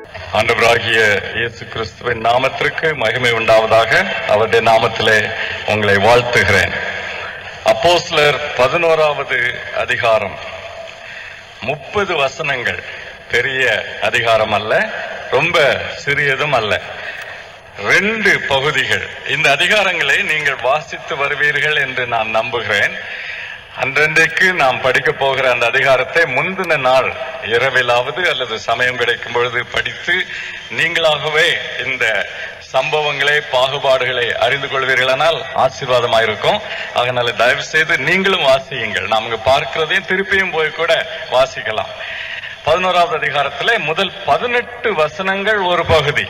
ஆண்டவராகிய இயேசு கிறிஸ்துவின் நாமத்திற்கு மகிமை உண்டாவதாக அவருடைய நாமத்திலே உங்களை வாழ்த்துகிறேன் அப்போஸ்லர் பதினோராவது அதிகாரம் முப்பது வசனங்கள் பெரிய அதிகாரம் அல்ல ரொம்ப சிறியதும் அல்ல ரெண்டு பகுதிகள் இந்த அதிகாரங்களை நீங்கள் வாசித்து வருவீர்கள் என்று நான் நம்புகிறேன் அன்றன்றைக்கு நாம் படிக்க போகிற அந்த அதிகாரத்தை முந்தின நாள் இரவிலாவது அல்லது சமயம் கிடைக்கும் பொழுது படித்து நீங்களாகவே இந்த சம்பவங்களை பாகுபாடுகளை அறிந்து கொள்வீர்களானால் ஆசீர்வாதமாயிருக்கும் அதனால தயவு செய்து நீங்களும் வாசியுங்கள் நாம் இங்க பார்க்கிறதையும் திருப்பியும் போய் கூட வாசிக்கலாம் பதினோராவது அதிகாரத்திலே முதல் பதினெட்டு வசனங்கள் ஒரு பகுதி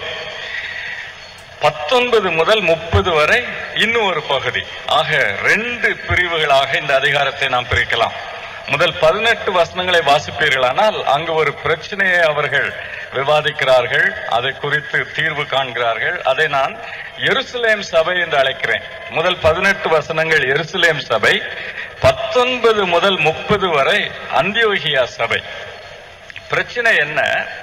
பத்தொன்பது முதல் முப்பது வரை இன்னும் ஒரு பகுதி ஆக ரெண்டு பிரிவுகளாக இந்த அதிகாரத்தை நாம் பிரிக்கலாம் முதல் பதினெட்டு வசனங்களை வாசிப்பீர்களானால் அங்கு ஒரு பிரச்சனையை அவர்கள் விவாதிக்கிறார்கள் அதை குறித்து தீர்வு காண்கிறார்கள் அதை நான் எருசலேம் சபை என்று அழைக்கிறேன் முதல் பதினெட்டு வசனங்கள் எருசலேம் சபை பத்தொன்பது முதல் முப்பது வரை அந்தியோகியா சபை பிரச்சனை என்ன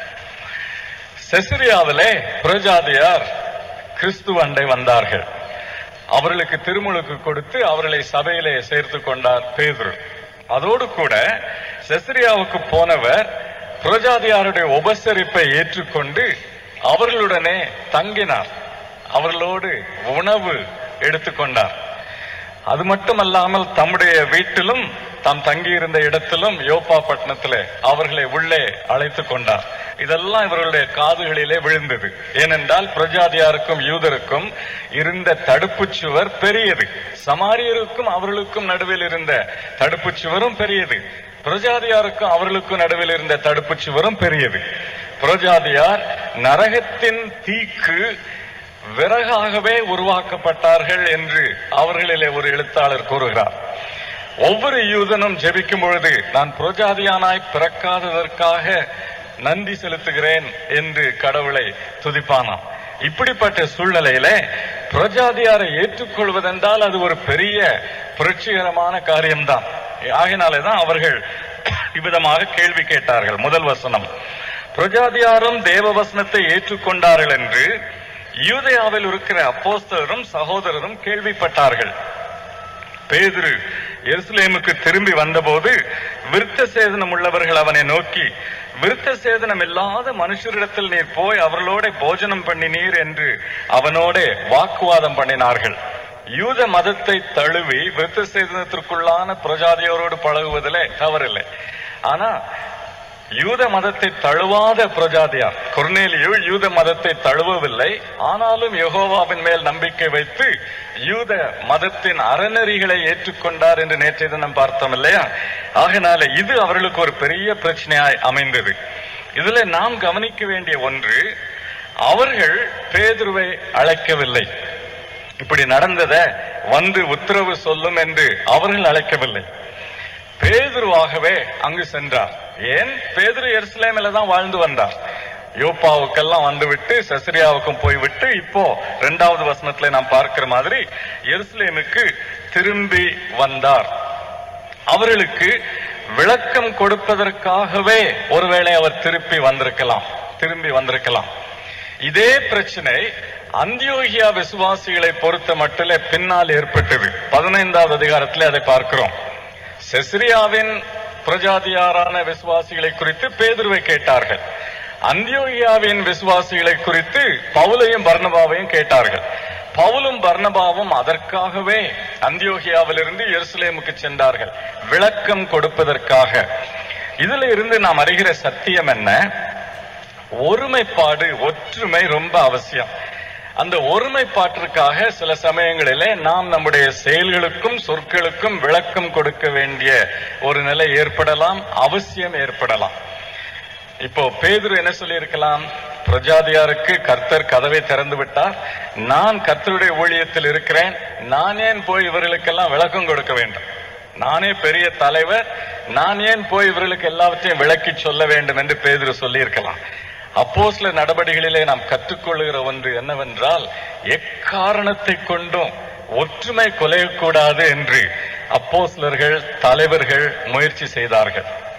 செசிரியாவிலே புரஜாதியார் கிறிஸ்துவ அண்டை வந்தார்கள் அவர்களுக்கு திருமுழுக்கு கொடுத்து அவர்களை சபையிலே சேர்த்து கொண்டார் பேதுரு அதோடு கூட செசரியாவுக்கு போனவர் புரஜாதியாருடைய உபசரிப்பை ஏற்றுக்கொண்டு அவர்களுடனே தங்கினார் அவர்களோடு உணவு எடுத்துக்கொண்டார் அது மட்டுமல்லாமல் தம்முடைய வீட்டிலும் தாம் தங்கியிருந்த இடத்திலும் யோப்பா பட்டணத்திலே அவர்களை உள்ளே அழைத்து கொண்டார் இதெல்லாம் இவர்களுடைய காதுகளிலே விழுந்தது ஏனென்றால் பிரஜாதியாருக்கும் யூதருக்கும் இருந்த தடுப்புச் சுவர் பெரியது சமாரியருக்கும் அவர்களுக்கும் நடுவில் இருந்த தடுப்புச் சுவரும் பெரியது பிரஜாதியாருக்கும் அவர்களுக்கும் நடுவில் இருந்த தடுப்புச் சுவரும் பெரியது பிரஜாதியார் நரகத்தின் தீக்கு விறகாகவே உருவாக்கப்பட்டார்கள் என்று அவர்களிலே ஒரு எழுத்தாளர் கூறுகிறார் ஒவ்வொரு யூதனும் ஜெபிக்கும் பொழுது நான் புரஜாதியானாய் பிறக்காததற்காக நன்றி செலுத்துகிறேன் என்று கடவுளை துதிப்பானாம் இப்படிப்பட்ட சூழ்நிலையில புரஜாதியாரை ஏற்றுக்கொள்வதென்றால் அது ஒரு பெரிய புரட்சிகரமான காரியம்தான் ஆகினாலேதான் அவர்கள் இவ்விதமாக கேள்வி கேட்டார்கள் முதல் வசனம் பிரஜாதியாரும் தேவ வசனத்தை ஏற்றுக்கொண்டார்கள் என்று யூதயாவில் இருக்கிற அப்போஸ்தலரும் சகோதரரும் கேள்விப்பட்டார்கள் பேதுரு எருசலேமுக்கு திரும்பி வந்தபோது விருத்த சேதனம் உள்ளவர்கள் அவனை நோக்கி விருத்த சேதனம் இல்லாத மனுஷரிடத்தில் நீர் போய் அவர்களோட போஜனம் பண்ணினீர் என்று அவனோட வாக்குவாதம் பண்ணினார்கள் யூத மதத்தை தழுவி விருத்த சேதனத்திற்குள்ளான பிரஜாதியோரோடு பழகுவதிலே தவறில்லை ஆனா யூத மதத்தை தழுவாத பிரஜாதியார் கொர்னேலியு யூத மதத்தை தழுவவில்லை ஆனாலும் யெகோவாவின் மேல் நம்பிக்கை வைத்து யூத மதத்தின் அறநெறிகளை ஏற்றுக்கொண்டார் என்று நேற்றைய தினம் பார்த்தோம் இல்லையா ஆகினால இது அவர்களுக்கு ஒரு பெரிய பிரச்சனையாய் அமைந்தது இதுல நாம் கவனிக்க வேண்டிய ஒன்று அவர்கள் பேதுருவை அழைக்கவில்லை இப்படி நடந்தத வந்து உத்தரவு சொல்லும் என்று அவர்கள் அழைக்கவில்லை பேதுருவாகவே அங்கு சென்றார் ஏன் பேதுரு எருசலேமில தான் வாழ்ந்து வந்தார் யோப்பாவுக்கெல்லாம் வந்துவிட்டு சசிரியாவுக்கும் போய்விட்டு இப்போ இரண்டாவது வசனத்துல நாம் பார்க்கிற மாதிரி எருசலேமுக்கு திரும்பி வந்தார் அவர்களுக்கு விளக்கம் கொடுப்பதற்காகவே ஒருவேளை அவர் திருப்பி வந்திருக்கலாம் திரும்பி வந்திருக்கலாம் இதே பிரச்சனை அந்தியோகியா விசுவாசிகளை பொறுத்த மட்டிலே பின்னால் ஏற்பட்டது பதினைந்தாவது அதிகாரத்திலே அதை பார்க்கிறோம் செசிரியாவின் பிரஜாதியாரான விசுவாசிகளை குறித்து பேதுருவை கேட்டார்கள் அந்தியோகியாவின் விசுவாசிகளை குறித்து பவுலையும் பர்ணபாவையும் கேட்டார்கள் பவுலும் பர்ணபாவும் அதற்காகவே அந்தியோகியாவிலிருந்து எருசலேமுக்கு சென்றார்கள் விளக்கம் கொடுப்பதற்காக இதுல இருந்து நாம் அறிகிற சத்தியம் என்ன ஒருமைப்பாடு ஒற்றுமை ரொம்ப அவசியம் அந்த ஒருமைப்பாட்டிற்காக சில சமயங்களிலே நாம் நம்முடைய செயல்களுக்கும் சொற்களுக்கும் விளக்கம் கொடுக்க வேண்டிய ஒரு நிலை ஏற்படலாம் அவசியம் ஏற்படலாம் இப்போ பேதுரு என்ன சொல்லியிருக்கலாம் பிரஜாதியாருக்கு கர்த்தர் கதவை திறந்து விட்டார் நான் கர்த்தருடைய ஊழியத்தில் இருக்கிறேன் நான் ஏன் போய் இவர்களுக்கெல்லாம் விளக்கம் கொடுக்க வேண்டும் நானே பெரிய தலைவர் நான் ஏன் போய் இவர்களுக்கு எல்லாவற்றையும் விளக்கி சொல்ல வேண்டும் என்று பேதுரு சொல்லியிருக்கலாம் அப்போ சில நடவடிக்கைகளிலே நாம் கற்றுக்கொள்ளுகிற ஒன்று என்னவென்றால் எக்காரணத்தை கொண்டும் ஒற்றுமை குலையக்கூடாது என்று அப்போஸ்லர்கள் தலைவர்கள் முயற்சி செய்தார்கள்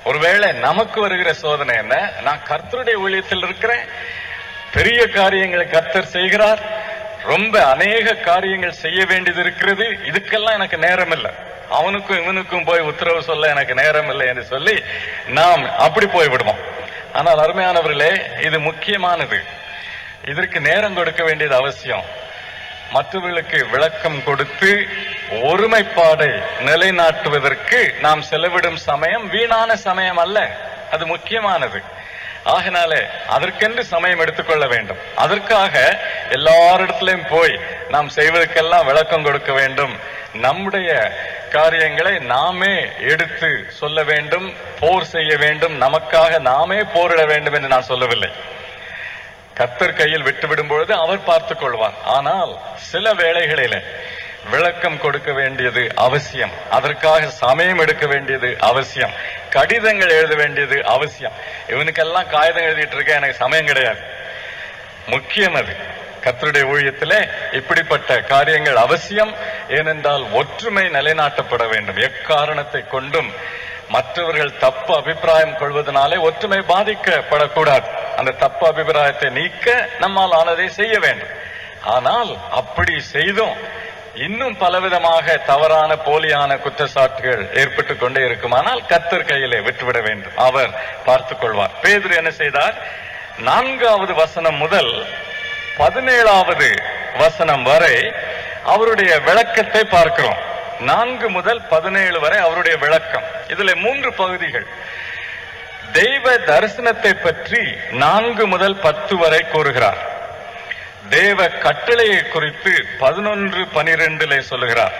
ஒருவேளை நமக்கு வருகிற சோதனை என்ன நான் கர்த்தருடைய ஊழியத்தில் இருக்கிறேன் பெரிய காரியங்களை கர்த்தர் செய்கிறார் ரொம்ப அநேக காரியங்கள் செய்ய வேண்டியது இருக்கிறது இதுக்கெல்லாம் எனக்கு நேரம் இல்லை அவனுக்கும் இவனுக்கும் போய் உத்தரவு சொல்ல எனக்கு நேரம் இல்லை என்று சொல்லி நாம் அப்படி போய் விடுவோம் ஆனால் அருமையானவர்களே இது முக்கியமானது இதற்கு நேரம் கொடுக்க வேண்டியது அவசியம் மற்றவர்களுக்கு விளக்கம் கொடுத்து ஒருமைப்பாடை நிலைநாட்டுவதற்கு நாம் செலவிடும் சமயம் வீணான சமயம் அல்ல அது முக்கியமானது ஆகினாலே அதற்கென்று சமயம் எடுத்துக்கொள்ள வேண்டும் அதற்காக எல்லாரிடத்திலையும் போய் நாம் செய்வதற்கெல்லாம் விளக்கம் கொடுக்க வேண்டும் நம்முடைய காரியங்களை நாமே எடுத்து சொல்ல வேண்டும் போர் செய்ய வேண்டும் நமக்காக நாமே போரிட வேண்டும் என்று நான் சொல்லவில்லை கர்த்தர் கையில் விட்டுவிடும் பொழுது அவர் பார்த்துக் கொள்வார் ஆனால் சில வேளைகளில விளக்கம் கொடுக்க வேண்டியது அவசியம் அதற்காக சமயம் எடுக்க வேண்டியது அவசியம் கடிதங்கள் எழுத வேண்டியது அவசியம் இவனுக்கெல்லாம் காகிதம் எழுதிட்டு இருக்க எனக்கு சமயம் கிடையாது முக்கியம் அது கர்த்தருடைய ஊழியத்திலே இப்படிப்பட்ட காரியங்கள் அவசியம் ஏனென்றால் ஒற்றுமை நிலைநாட்டப்பட வேண்டும் எக்காரணத்தை கொண்டும் மற்றவர்கள் தப்பு அபிப்பிராயம் கொள்வதனாலே ஒற்றுமை பாதிக்கப்படக்கூடாது அந்த தப்பு அபிப்பிராயத்தை நீக்க நம்மால் ஆனதை செய்ய வேண்டும் ஆனால் அப்படி செய்தும் இன்னும் பலவிதமாக தவறான போலியான குற்றச்சாட்டுகள் ஏற்பட்டு கொண்டே இருக்குமானால் கத்தர் கையிலே விட்டுவிட வேண்டும் அவர் பார்த்துக் கொள்வார் பேதுரு என்ன செய்தார் நான்காவது வசனம் முதல் பதினேழாவது வசனம் வரை அவருடைய விளக்கத்தை பார்க்கிறோம் நான்கு முதல் பதினேழு வரை அவருடைய விளக்கம் இதுல மூன்று பகுதிகள் தெய்வ தரிசனத்தை பற்றி நான்கு முதல் பத்து வரை கூறுகிறார் தேவ கட்டளையை குறித்து பதினொன்று பனிரெண்டிலே சொல்லுகிறார்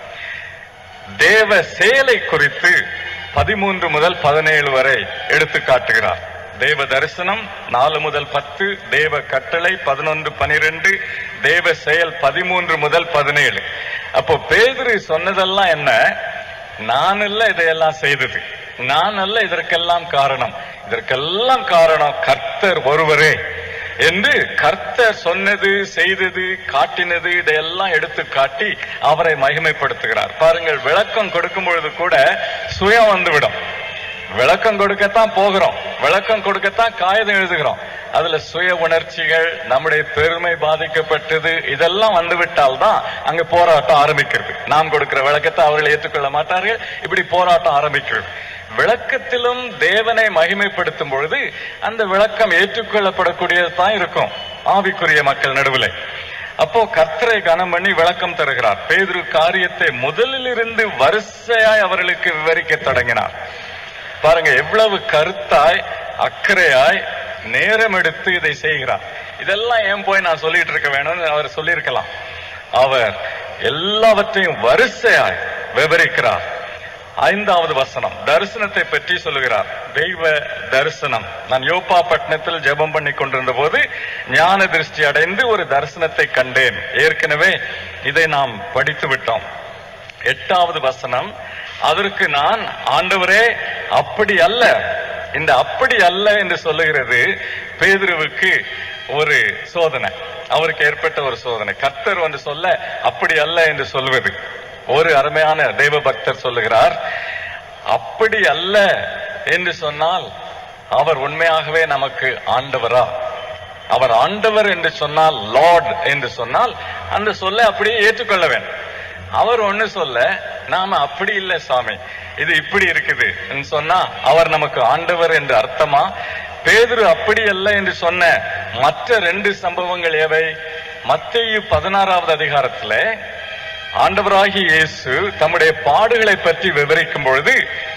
தேவ செயலை குறித்து பதிமூன்று முதல் பதினேழு வரை எடுத்து காட்டுகிறார் தேவ தரிசனம் நாலு முதல் பத்து தேவ கட்டளை பதினொன்று பனிரெண்டு தேவ செயல் பதிமூன்று முதல் பதினேழு அப்போ பேதுரு சொன்னதெல்லாம் என்ன நான் அல்ல இதையெல்லாம் செய்தது நான் அல்ல இதற்கெல்லாம் காரணம் இதற்கெல்லாம் காரணம் கர்த்தர் ஒருவரே என்று கர்த்தர் சொன்னது செய்தது காட்டினது இதையெல்லாம் எடுத்து காட்டி அவரை மகிமைப்படுத்துகிறார் பாருங்கள் விளக்கம் கொடுக்கும் பொழுது கூட சுயம் வந்துவிடும் விளக்கம் கொடுக்கத்தான் போகிறோம் விளக்கம் கொடுக்கத்தான் காகிதம் எழுதுகிறோம் அதுல சுய உணர்ச்சிகள் நம்முடைய பெருமை பாதிக்கப்பட்டது இதெல்லாம் வந்துவிட்டால் தான் அங்க போராட்டம் ஆரம்பிக்கிறது நாம் கொடுக்கிற விளக்கத்தை அவர்கள் ஏற்றுக்கொள்ள மாட்டார்கள் இப்படி போராட்டம் ஆரம்பிக்கிறது விளக்கத்திலும் தேவனை மகிமைப்படுத்தும் பொழுது அந்த விளக்கம் ஏற்றுக்கொள்ளப்படக்கூடியது தான் இருக்கும் ஆவிக்குரிய மக்கள் நடுவில் அப்போ கர்த்தரை கனம் பண்ணி விளக்கம் தருகிறார் பேதுரு காரியத்தை முதலில் இருந்து வரிசையாய் அவர்களுக்கு விவரிக்க தொடங்கினார் பாருங்க எவ்வளவு கருத்தாய் அக்கறையாய் நேரம் எடுத்து இதை செய்கிறார் இதெல்லாம் ஏன் போய் நான் சொல்லிட்டு இருக்க வேணும்னு அவர் சொல்லியிருக்கலாம் அவர் எல்லாவற்றையும் வரிசையாய் விவரிக்கிறார் ஐந்தாவது வசனம் தரிசனத்தை பற்றி சொல்லுகிறார் தெய்வ தரிசனம் நான் யோப்பா பட்டணத்தில் ஜெபம் பண்ணி கொண்டிருந்த போது ஞான திருஷ்டி அடைந்து ஒரு தரிசனத்தை கண்டேன் ஏற்கனவே இதை நாம் படித்து விட்டோம் எட்டாவது வசனம் அதற்கு நான் ஆண்டவரே அப்படி அல்ல இந்த அப்படி அல்ல என்று சொல்லுகிறது பேதுருவுக்கு ஒரு சோதனை அவருக்கு ஏற்பட்ட ஒரு சோதனை கர்த்தர் வந்து சொல்ல அப்படி அல்ல என்று சொல்வது ஒரு அருமையான தெய்வ பக்தர் சொல்லுகிறார் அப்படி அல்ல என்று சொன்னால் அவர் உண்மையாகவே நமக்கு ஆண்டவரா அவர் ஆண்டவர் என்று சொன்னால் லார்ட் என்று சொன்னால் அந்த சொல்லை அப்படியே ஏற்றுக்கொள்ள வேண்டும் அவர் ஒண்ணு சொல்ல நாம அப்படி இல்லை சாமி இது இப்படி இருக்குது சொன்னா அவர் நமக்கு ஆண்டவர் என்று அர்த்தமா பேதுரு அப்படி அல்ல என்று சொன்ன மற்ற ரெண்டு சம்பவங்கள் எவை மத்தேயு பதினாறாவது அதிகாரத்துல ஆண்டவராகி இயேசு தம்முடைய பாடுகளை பற்றி விவரிக்கும் பொழுது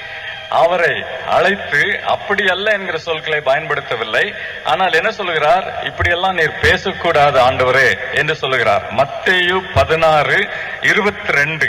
அவரை அழைத்து அப்படி அல்ல என்கிற சொற்களை பயன்படுத்தவில்லை ஆனால் என்ன சொல்லுகிறார் இப்படியெல்லாம் நீர் பேசக்கூடாது ஆண்டவரே என்று சொல்லுகிறார் மத்தேயு பதினாறு இருபத்தி ரெண்டு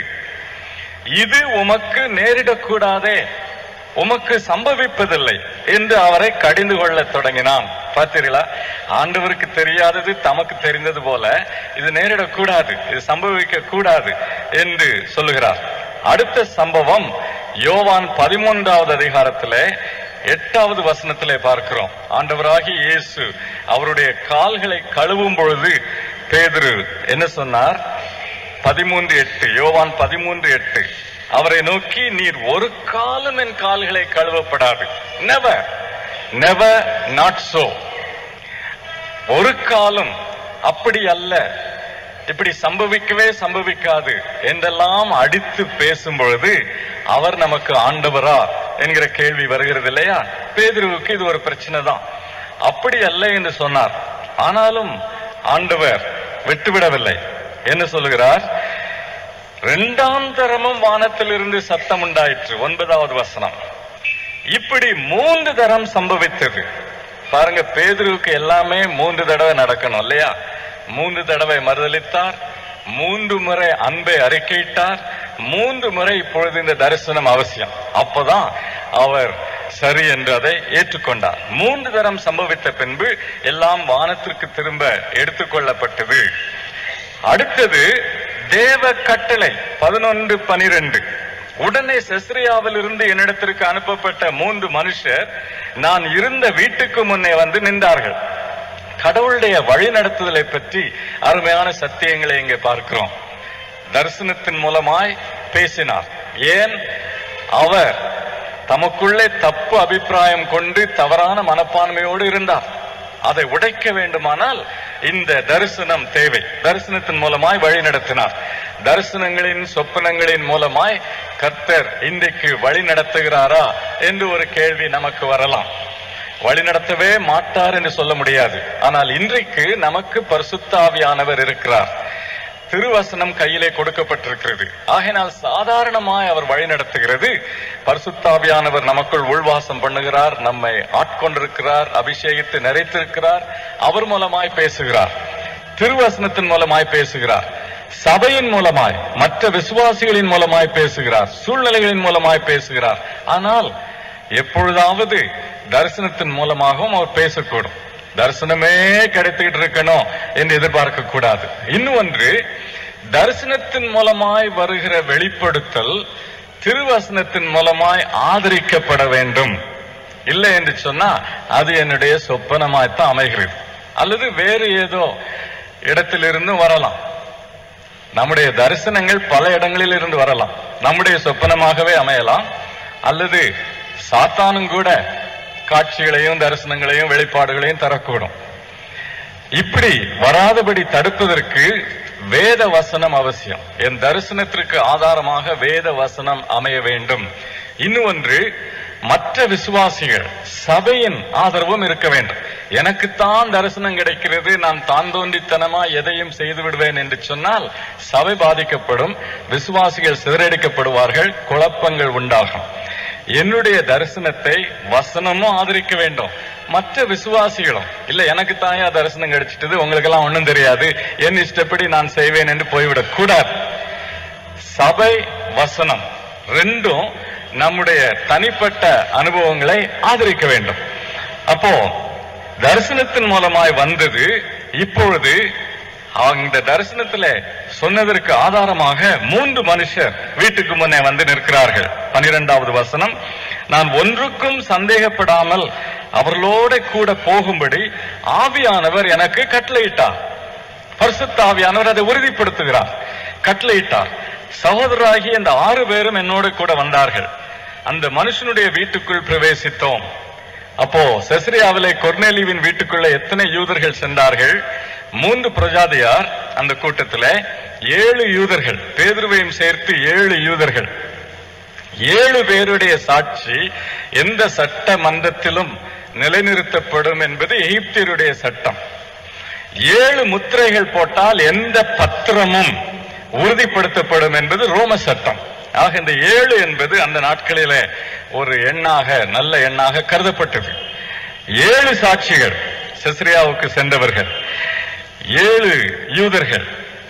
இது உமக்கு நேரிடக்கூடாதே உமக்கு சம்பவிப்பதில்லை என்று அவரை கடிந்து கொள்ளத் தொடங்கினான் பார்த்தீர்களா ஆண்டவருக்கு தெரியாதது தமக்கு தெரிந்தது போல இது நேரிடக்கூடாது இது சம்பவிக்க கூடாது என்று சொல்லுகிறார் அடுத்த சம்பவம் யோவான் பதிமூன்றாவது அதிகாரத்திலே எட்டாவது வசனத்திலே பார்க்கிறோம் ஆண்டவராகி இயேசு அவருடைய கால்களை கழுவும் பொழுது பேதுரு என்ன சொன்னார் பதிமூன்று எட்டு யோவான் பதிமூன்று எட்டு அவரை நோக்கி நீர் ஒரு காலம் என் கால்களை கழுவப்படாது நெவர் நெவர் நாட் சோ ஒரு காலம் அப்படி அல்ல இப்படி சம்பவிக்கவே சம்பவிக்காது என்றெல்லாம் அடித்து பேசும் பொழுது அவர் நமக்கு ஆண்டவரா என்கிற கேள்வி வருகிறது இல்லையா பேதுருவுக்கு இது ஒரு பிரச்சனை தான் அப்படி அல்ல என்று சொன்னார் ஆனாலும் ஆண்டவர் விட்டுவிடவில்லை என்ன சொல்லுகிறார் இரண்டாம் தரமும் வானத்திலிருந்து சத்தம் உண்டாயிற்று ஒன்பதாவது வசனம் இப்படி மூன்று தரம் சம்பவித்தது பாருங்க பேதுருவுக்கு எல்லாமே மூன்று தடவை நடக்கணும் இல்லையா மூன்று தடவை மறுதளித்தார் மூன்று முறை அன்பை அறிக்கையிட்டார் மூன்று முறை இப்பொழுது இந்த தரிசனம் அவசியம் அப்பதான் அவர் சரி என்று அதை ஏற்றுக்கொண்டார் மூன்று தரம் சம்பவித்த பின்பு எல்லாம் வானத்திற்கு திரும்ப எடுத்துக்கொள்ளப்பட்டது அடுத்தது தேவ கட்டளை பதினொன்று பனிரெண்டு உடனே செஸ்ரியாவில் இருந்து என்னிடத்திற்கு அனுப்பப்பட்ட மூன்று மனுஷர் நான் இருந்த வீட்டுக்கு முன்னே வந்து நின்றார்கள் கடவுளுடைய வழி நடத்துதலை பற்றி அருமையான சத்தியங்களை இங்கே பார்க்கிறோம் தரிசனத்தின் மூலமாய் பேசினார் ஏன் அவர் தமக்குள்ளே தப்பு அபிப்பிராயம் கொண்டு தவறான மனப்பான்மையோடு இருந்தார் அதை உடைக்க வேண்டுமானால் இந்த தரிசனம் தேவை தரிசனத்தின் மூலமாய் வழி நடத்தினார் தரிசனங்களின் சொப்பனங்களின் மூலமாய் கர்த்தர் இன்றைக்கு வழி நடத்துகிறாரா என்று ஒரு கேள்வி நமக்கு வரலாம் வழி நடத்தவே மாட்டார் என்று சொல்ல முடியாது ஆனால் இன்றைக்கு நமக்கு பரிசுத்தாவியானவர் இருக்கிறார் திருவசனம் கையிலே கொடுக்கப்பட்டிருக்கிறது ஆகையினால் சாதாரணமாய் அவர் வழி நடத்துகிறது பரிசுத்தாவியானவர் நமக்குள் உள்வாசம் பண்ணுகிறார் நம்மை ஆட்கொண்டிருக்கிறார் அபிஷேகித்து நிறைத்திருக்கிறார் அவர் மூலமாய் பேசுகிறார் திருவசனத்தின் மூலமாய் பேசுகிறார் சபையின் மூலமாய் மற்ற விசுவாசிகளின் மூலமாய் பேசுகிறார் சூழ்நிலைகளின் மூலமாய் பேசுகிறார் ஆனால் எப்பொழுதாவது தரிசனத்தின் மூலமாகவும் அவர் பேசக்கூடும் தரிசனமே கிடைத்துக்கிட்டு இருக்கணும் என்று எதிர்பார்க்க கூடாது இன்னும் ஒன்று தரிசனத்தின் மூலமாய் வருகிற வெளிப்படுத்தல் திருவசனத்தின் மூலமாய் ஆதரிக்கப்பட வேண்டும் இல்லை என்று சொன்னா அது என்னுடைய சொப்பனமாய்த்தான் அமைகிறது அல்லது வேறு ஏதோ இடத்திலிருந்து வரலாம் நம்முடைய தரிசனங்கள் பல இடங்களில் இருந்து வரலாம் நம்முடைய சொப்பனமாகவே அமையலாம் அல்லது சாத்தானும் கூட காட்சிகளையும் தரிசனங்களையும் வெளிப்பாடுகளையும் தரக்கூடும் இப்படி வராதபடி தடுப்பதற்கு வேத வசனம் அவசியம் என் தரிசனத்திற்கு ஆதாரமாக வேத வசனம் அமைய வேண்டும் இன்னும் ஒன்று மற்ற விசுவாசிகள் சபையின் ஆதரவும் இருக்க வேண்டும் எனக்குத்தான் தரிசனம் கிடைக்கிறது நான் தான் தோன்றித்தனமா எதையும் செய்து விடுவேன் என்று சொன்னால் சபை பாதிக்கப்படும் விசுவாசிகள் சிதறடிக்கப்படுவார்கள் குழப்பங்கள் உண்டாகும் என்னுடைய தரிசனத்தை வசனமும் ஆதரிக்க வேண்டும் மற்ற விசுவாசிகளும் இல்ல எனக்கு தாயா தரிசனம் கிடைச்சிட்டது உங்களுக்கெல்லாம் ஒண்ணும் தெரியாது என் இஷ்டப்படி நான் செய்வேன் என்று போய்விடக் கூடாது சபை வசனம் ரெண்டும் நம்முடைய தனிப்பட்ட அனுபவங்களை ஆதரிக்க வேண்டும் அப்போ தரிசனத்தின் மூலமாய் வந்தது இப்பொழுது அந்த தரிசனத்துல சொன்னதற்கு ஆதாரமாக மூன்று மனுஷர் வீட்டுக்கு முன்னே வந்து நிற்கிறார்கள் பனிரெண்டாவது வசனம் நான் ஒன்றுக்கும் சந்தேகப்படாமல் அவர்களோட கூட போகும்படி ஆவியானவர் எனக்கு கட்டளையிட்டார் பரிசுத்த ஆவியானவர் அதை உறுதிப்படுத்துகிறார் கட்டளையிட்டார் சகோதரராகி அந்த ஆறு பேரும் என்னோடு கூட வந்தார்கள் அந்த மனுஷனுடைய வீட்டுக்குள் பிரவேசித்தோம் அப்போ செசரியாவிலே கொர்னேலிவின் வீட்டுக்குள்ள எத்தனை யூதர்கள் சென்றார்கள் மூன்று பிரஜாதியார் அந்த கூட்டத்துல ஏழு யூதர்கள் பேதுருவையும் சேர்த்து ஏழு யூதர்கள் ஏழு பேருடைய சாட்சி எந்த சட்ட மன்றத்திலும் நிலைநிறுத்தப்படும் என்பது எகிப்தியருடைய சட்டம் ஏழு முத்திரைகள் போட்டால் எந்த பத்திரமும் உறுதிப்படுத்தப்படும் என்பது ரோம சட்டம் ஆக இந்த ஏழு என்பது அந்த நாட்களிலே ஒரு எண்ணாக நல்ல எண்ணாக கருதப்பட்டது ஏழு சாட்சிகள் செஸ்ரியாவுக்கு சென்றவர்கள் ஏழு யூதர்கள்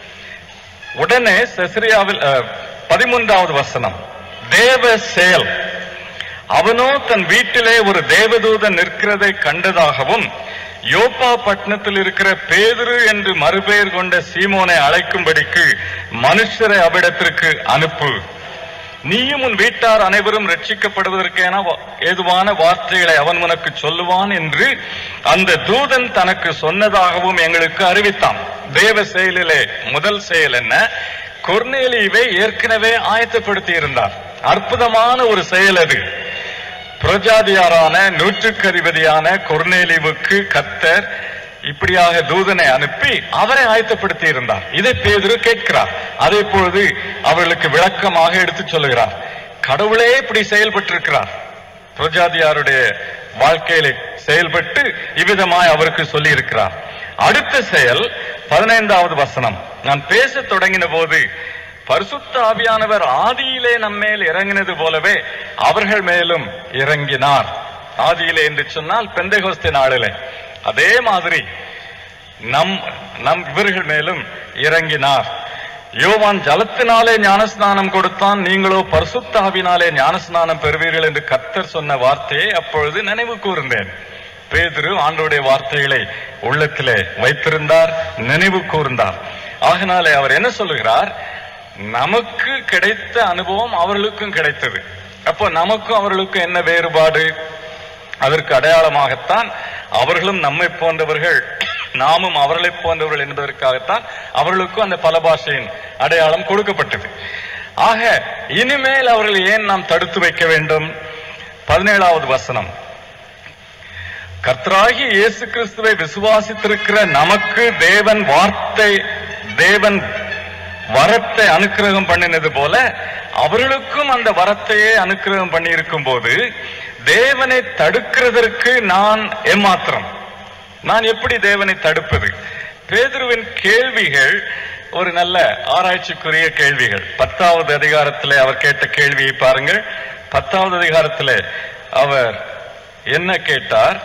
உடனே செஸ்ரியாவில் அஹ், பதிமூன்றாவது வசனம் தேவ செயல் அவனோ தன் வீட்டிலே ஒரு தேவதூதன் நிற்கிறதை கண்டதாகவும் யோப்பா பட்டணத்தில் இருக்கிற பேதுரு என்று மறுபெயர் கொண்ட சீமோனை அழைக்கும்படிக்கு மனுஷரை அவ்விடத்திற்கு அனுப்பு நீயும் உன் வீட்டார் அனைவரும் ரட்சிக்கப்படுவதற்கென வ- ஏதுவான வார்த்தைகளை அவன் உனக்கு சொல்லுவான் என்று அந்த தூதன் தனக்கு சொன்னதாகவும் எங்களுக்கு அறிவித்தான் தேவ செயலிலே முதல் செயல் என்ன கொர்நேலியுவை ஏற்கனவே ஆயத்தப்படுத்தி இருந்தார் அற்புதமான ஒரு செயல் அது பிரஜாதியாரான நூற்றுக்கு அதிபதியான கொர்நேலிவுக்கு கத்தர் இப்படியாக தூதனை அனுப்பி அவரை ஆயத்தப்படுத்தி இருந்தார் இதை பேதுரு கேட்கிறார் அதே பொழுது அவர்களுக்கு விளக்கமாக எடுத்துச் சொல்லுகிறார் கடவுளே இப்படி செயல்பட்டிருக்கிறார் பிரஜாதியாருடைய வாழ்க்கையில செயல்பட்டு இவ்விதமாய் அவருக்கு சொல்லி இருக்கிறார் அடுத்த செயல் பதினைந்தாவது வசனம் நான் பேசத் தொடங்கின போது பரிசுத்த ஆவியானவர் ஆதியிலே நம்மேல் இறங்கினது போலவே அவர்கள் மேலும் இறங்கினார் ஆதியிலே என்று சொன்னால் பெந்தைகோஸ்தே நாளிலே அதே மாதிரி நம் நம் இவர்கள் மேலும் இறங்கினார் யோவான் ஜலத்தினாலே ஞானஸ்நானம் கொடுத்தான் நீங்களோ பரிசுத்தாவினாலே ஞானஸ்நானம் பெறுவீர்கள் என்று கர்த்தர் சொன்ன வார்த்தையை அப்பொழுது நினைவு கூர்ந்தேன் பேதுரு ஆண்டோடைய வார்த்தைகளை உள்ளத்திலே வைத்திருந்தார் நினைவு கூர்ந்தார் ஆகினாலே அவர் என்ன சொல்லுகிறார் நமக்கு கிடைத்த அனுபவம் அவர்களுக்கும் கிடைத்தது அப்போ நமக்கும் அவர்களுக்கும் என்ன வேறுபாடு அதற்கு அடையாளமாகத்தான் அவர்களும் நம்மை போன்றவர்கள் நாமும் அவர்களை போன்றவர்கள் என்பதற்காகத்தான் அவர்களுக்கும் அந்த பல பாஷையின் அடையாளம் கொடுக்கப்பட்டது ஆக இனிமேல் அவர்கள் ஏன் நாம் தடுத்து வைக்க வேண்டும் பதினேழாவது வசனம் கர்த்தராகிய இயேசு கிறிஸ்துவை விசுவாசித்திருக்கிற நமக்கு தேவன் வார்த்தை தேவன் வரத்தை அனுக்கிரகம் பண்ணினது போல அவர்களுக்கும் அந்த வரத்தையே அனுக்கிரகம் பண்ணி இருக்கும் போது தேவனை தடுக்கிறதற்கு நான் எம்மாத்திரம் நான் எப்படி தேவனை தடுப்பது பேதுருவின் கேள்விகள் ஒரு நல்ல ஆராய்ச்சிக்குரிய கேள்விகள் பத்தாவது அதிகாரத்திலே அவர் கேட்ட கேள்வியை பாருங்கள் பத்தாவது அதிகாரத்திலே அவர் என்ன கேட்டார்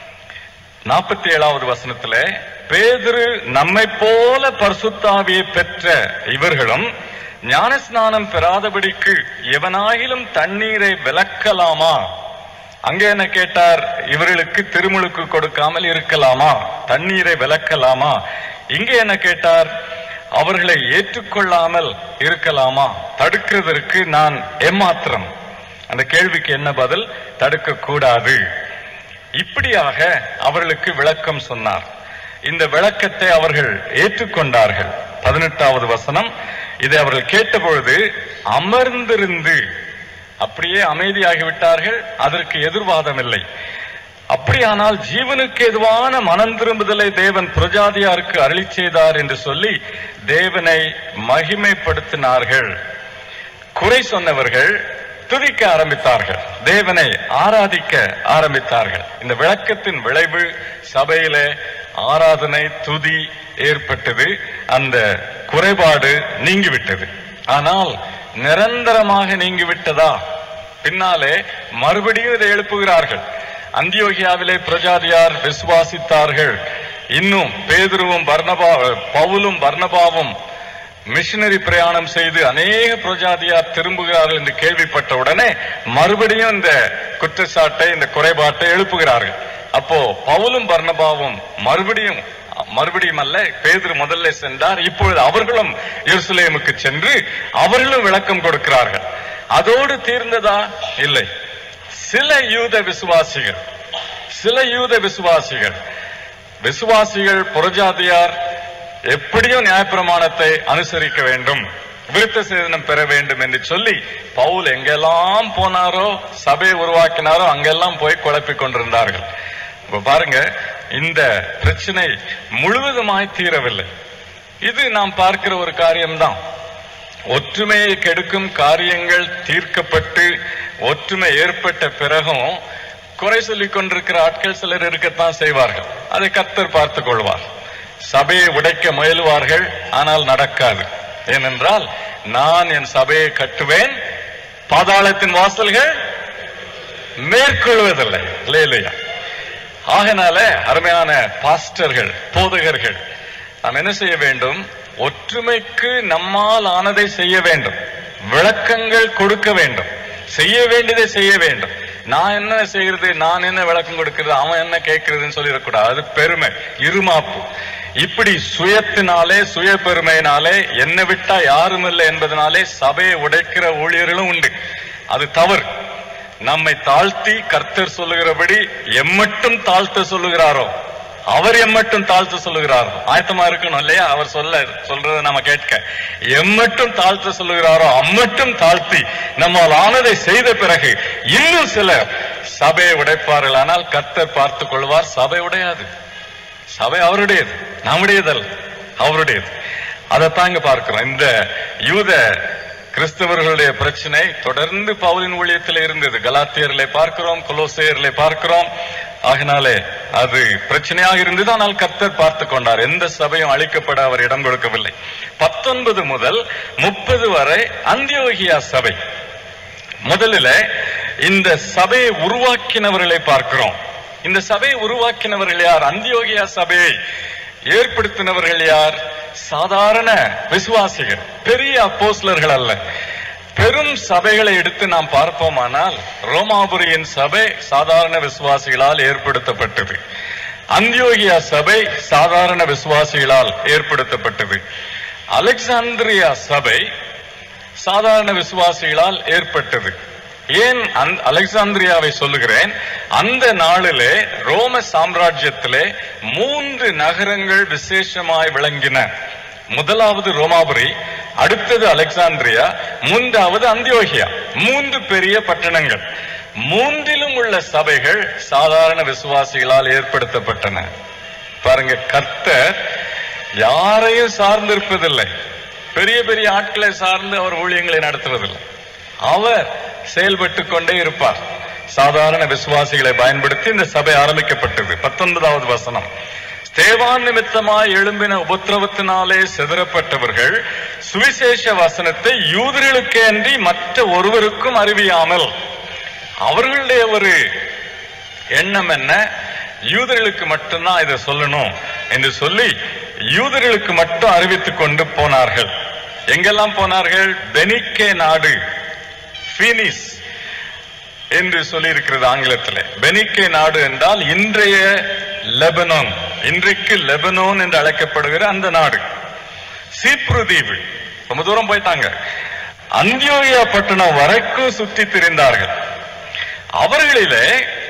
நாற்பத்தி ஏழாவது வசனத்திலே பேதுரு நம்மை போல பரிசுத்தாவியை பெற்ற இவர்களும் ஞானஸ்நானம் பெறாதபடிக்கு எவனாகிலும் தண்ணீரை விலக்கலாமா அங்கே என்ன கேட்டார் இவர்களுக்கு திருமுழுக்கு கொடுக்காமல் இருக்கலாமா தண்ணீரை விலக்கலாமா இங்கே என்ன கேட்டார் அவர்களை ஏற்றுக்கொள்ளாமல் இருக்கலாமா தடுக்கிறதற்கு நான் எம்மாத்திரம் அந்த கேள்விக்கு என்ன பதில் தடுக்க கூடாது இப்படியாக அவர்களுக்கு விளக்கம் சொன்னார் இந்த விளக்கத்தை அவர்கள் ஏற்றுக்கொண்டார்கள் பதினெட்டாவது வசனம் இதை அவர்கள் கேட்டபொழுது அமர்ந்திருந்து அப்படியே அமைதியாகி விட்டார்கள் அதற்கு எதிர்வாதம் இல்லை அப்படியானால் ஜீவனுக்கு எதுவான மனம் திரும்புதலை தேவன் பிரஜாதியாருக்கு அருளி செய்தார் என்று சொல்லி தேவனை மகிமைப்படுத்தினார்கள் குறை சொன்னவர்கள் துதிக்க ஆரம்பித்தார்கள் தேவனை ஆராதிக்க ஆரம்பித்தார்கள் இந்த விளக்கத்தின் விளைவு சபையிலே ஆராதனை துதி ஏற்பட்டது அந்த குறைபாடு நீங்கிவிட்டது ஆனால் நிரந்தரமாக நீங்கிவிட்டதா பின்னாலே மறுபடியும் இதை எழுப்புகிறார்கள் அந்தியோகியாவிலே பிரஜாதியார் விசுவாசித்தார்கள் இன்னும் பேதுருவும் பர்ணபா பவுலும் பர்ணபாவும் மிஷனரி பிரயாணம் செய்து அநேக பிரஜாதியார் திரும்புகிறார்கள் என்று கேள்விப்பட்ட உடனே மறுபடியும் இந்த குற்றச்சாட்டை இந்த குறைபாட்டை எழுப்புகிறார்கள் அப்போ பவுலும் பர்ணபாவும் மறுபடியும் மறுபடியும் அல்ல பேதுரு முதல்ல சென்றார் இப்பொழுது அவர்களும் எருசலேமுக்கு சென்று அவர்களும் விளக்கம் கொடுக்கிறார்கள் அதோடு தீர்ந்ததா இல்லை சில யூத விசுவாசிகள் சில யூத விசுவாசிகள் விசுவாசிகள் புறஜாதியார் எப்படியும் நியாயப்பிரமாணத்தை அனுசரிக்க வேண்டும் விருத்த சேதனம் பெற வேண்டும் என்று சொல்லி பவுல் எங்கெல்லாம் போனாரோ சபையை உருவாக்கினாரோ அங்கெல்லாம் போய் குழப்பிக் கொண்டிருந்தார்கள் இப்ப பாருங்க இந்த பிரச்சனை முழுவதுமாய் தீரவில்லை இது நாம் பார்க்கிற ஒரு காரியம்தான் ஒற்றுமையை கெடுக்கும் காரியங்கள் தீர்க்கப்பட்டு ஒற்றுமை ஏற்பட்ட பிறகும் குறை சொல்லிக் கொண்டிருக்கிற ஆட்கள் சிலர் இருக்கத்தான் செய்வார்கள் அதை கர்த்தர் பார்த்துக் கொள்வார் சபையை உடைக்க முயலுவார்கள் ஆனால் நடக்காது ஏனென்றால் நான் என் சபையை கட்டுவேன் பாதாளத்தின் வாசல்கள் மேற்கொள்வதில்லை இல்லையா ஆகனால அருமையான பாஸ்டர்கள் போதகர்கள் நாம் என்ன செய்ய வேண்டும் ஒற்றுமைக்கு நம்மால் ஆனதை செய்ய வேண்டும் விளக்கங்கள் கொடுக்க வேண்டும் செய்ய வேண்டியதை செய்ய வேண்டும் நான் என்ன செய்யறது நான் என்ன விளக்கம் கொடுக்கிறது அவன் என்ன கேட்கறதுன்னு சொல்லிடக்கூடாது அது பெருமை இருமாப்பு இப்படி சுயத்தினாலே சுய பெருமையினாலே என்னை விட்டா யாரும் இல்லை என்பதனாலே சபையை உடைக்கிற ஊழியர்களும் உண்டு அது தவறு நம்மை தாழ்த்தி கர்த்தர் சொல்லுகிறபடி எம்மட்டும் தாழ்த்த சொல்லுகிறாரோ அவர் எம்மட்டும் தாழ்த்து சொல்லுகிறாரோ ஆயத்தமா இருக்கணும் இல்லையா அவர் சொல்ல சொல்றதை நம்ம கேட்க எம்மட்டும் தாழ்த்து சொல்லுகிறாரோ அம்மட்டும் தாழ்த்தி நம்மால் ஆனதை செய்த பிறகு இன்னும் சிலர் சபையை உடைப்பார்கள் ஆனால் கர்த்தர் பார்த்துக் கொள்வார் சபை உடையாது சபை அவருடையது நம்முடையதல்ல அவருடையது அதைத்தான் இங்க பார்க்கிறோம் இந்த யூத கிறிஸ்தவர்களுடைய பிரச்சனை தொடர்ந்து பவுலின் ஊழியத்தில் இருந்தது கலாத்தியர்ல பார்க்கிறோம் கொலோசையர்ல பார்க்கிறோம் ஆகினாலே அது பிரச்சனையாக இருந்தது ஆனால் கர்த்தர் பார்த்து கொண்டார் எந்த சபையும் அழிக்கப்பட அவர் இடம் கொடுக்கவில்லை பத்தொன்பது முதல் முப்பது வரை அந்தியோகியா சபை முதலில் இந்த சபையை உருவாக்கினவர்களை பார்க்கிறோம் இந்த சபையை உருவாக்கினவர்கள் யார் அந்தியோகியா சபையை ஏற்படுத்தினவர்கள் யார் சாதாரண விசுவாசிகள் பெரிய அப்போஸ்லர்கள் அல்ல பெரும் சபைகளை எடுத்து நாம் பார்ப்போமானால் ரோமாபுரியின் சபை சாதாரண விசுவாசிகளால் ஏற்படுத்தப்பட்டது அந்தியோகியா சபை சாதாரண விசுவாசிகளால் ஏற்படுத்தப்பட்டது அலெக்சாந்திரியா சபை சாதாரண விசுவாசிகளால் ஏற்பட்டது ஏன் அந்த அலெக்சாந்திரியாவை சொல்லுகிறேன் அந்த நாளிலே ரோம சாம்ராஜ்யத்திலே மூன்று நகரங்கள் விசேஷமாய் விளங்கின முதலாவது ரோமாபுரி அடுத்தது அலெக்சாந்திரியா மூன்றாவது அந்தியோகியா மூன்று பெரிய பட்டணங்கள் மூன்றிலும் உள்ள சபைகள் சாதாரண விசுவாசிகளால் ஏற்படுத்தப்பட்டன பாருங்க கர்த்தர் யாரையும் சார்ந்திருப்பதில்லை பெரிய பெரிய ஆட்களை சார்ந்து அவர் ஊழியங்களை நடத்துவதில்லை அவர் செயல்பட்டு கொண்டே இருப்பார் சாதாரண விசுவாசிகளை பயன்படுத்தி இந்த சபை ஆரம்பிக்கப்பட்டது பத்தொன்பதாவது வசனம் ஸ்தேவான் நிமித்தமாய் எழும்பின உபத்திரவத்தினாலே சிதறப்பட்டவர்கள் சுவிசேஷ வசனத்தை யூதர்களுக்கே அன்றி மற்ற ஒருவருக்கும் அறிவியாமல் அவர்களுடைய ஒரு எண்ணம் என்ன யூதர்களுக்கு மட்டும்தான் இதை சொல்லணும் என்று சொல்லி யூதர்களுக்கு மட்டும் அறிவித்துக் கொண்டு போனார்கள் எங்கெல்லாம் போனார்கள் பெனிக்கே நாடு பீனிஸ் என்று சொல்லி இருக்கிறது ஆங்கிலத்தில் பெனிக்கே நாடு என்றால் இன்றைய லெபனோன் இன்றைக்கு லெபனோன் என்று அழைக்கப்படுகிற அந்த நாடு சீப்ரு தீவு ரொம்ப தூரம் போயிட்டாங்க அந்தியோயா பட்டணம் வரைக்கும் சுற்றி திரிந்தார்கள் அவர்களிலே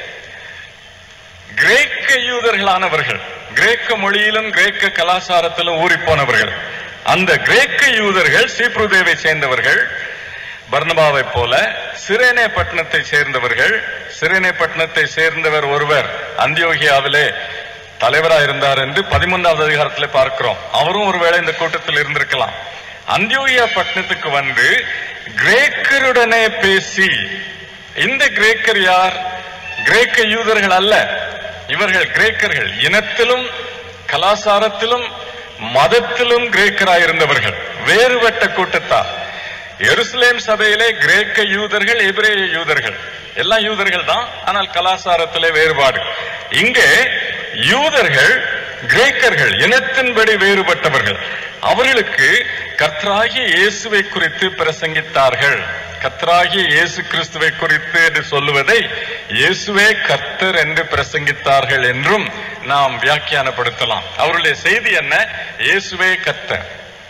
கிரேக்க யூதர்களானவர்கள் கிரேக்க மொழியிலும் கிரேக்க கலாச்சாரத்திலும் ஊறி போனவர்கள் அந்த கிரேக்க யூதர்கள் சீப்ருதேவை சேர்ந்தவர்கள் பர்னபாவை போல சிரேனே பட்டணத்தை சேர்ந்தவர்கள் சிரேனே பட்டணத்தை சேர்ந்தவர் ஒருவர் அந்தியோகியாவிலே தலைவராக இருந்தார் என்று பதிமூன்றாவது அதிகாரத்தில் பார்க்கிறோம் அவரும் ஒருவேளை இந்த கூட்டத்தில் இருந்திருக்கலாம் அந்தியோகியா பட்டணத்துக்கு வந்து கிரேக்கருடனே பேசி இந்த கிரேக்கர் யார் கிரேக்க யூதர்கள் அல்ல இவர்கள் கிரேக்கர்கள் இனத்திலும் கலாச்சாரத்திலும் மதத்திலும் கிரேக்கராயிருந்தவர்கள் வேறுபட்ட கூட்டத்தார் எருசலேம் சபையிலே கிரேக்க யூதர்கள் எபிரேய யூதர்கள் எல்லாம் யூதர்கள் தான் ஆனால் கலாச்சாரத்திலே வேறுபாடு இங்கே யூதர்கள் கிரேக்கர்கள் இனத்தின்படி வேறுபட்டவர்கள் அவர்களுக்கு கர்த்தராகிய இயேசுவை குறித்து பிரசங்கித்தார்கள் கர்த்தராகிய இயேசு கிறிஸ்துவை குறித்து என்று சொல்லுவதை இயேசுவே கர்த்தர் என்று பிரசங்கித்தார்கள் என்றும் நாம் வியாக்கியானப்படுத்தலாம் அவருடைய செய்தி என்ன இயேசுவே கர்த்தர்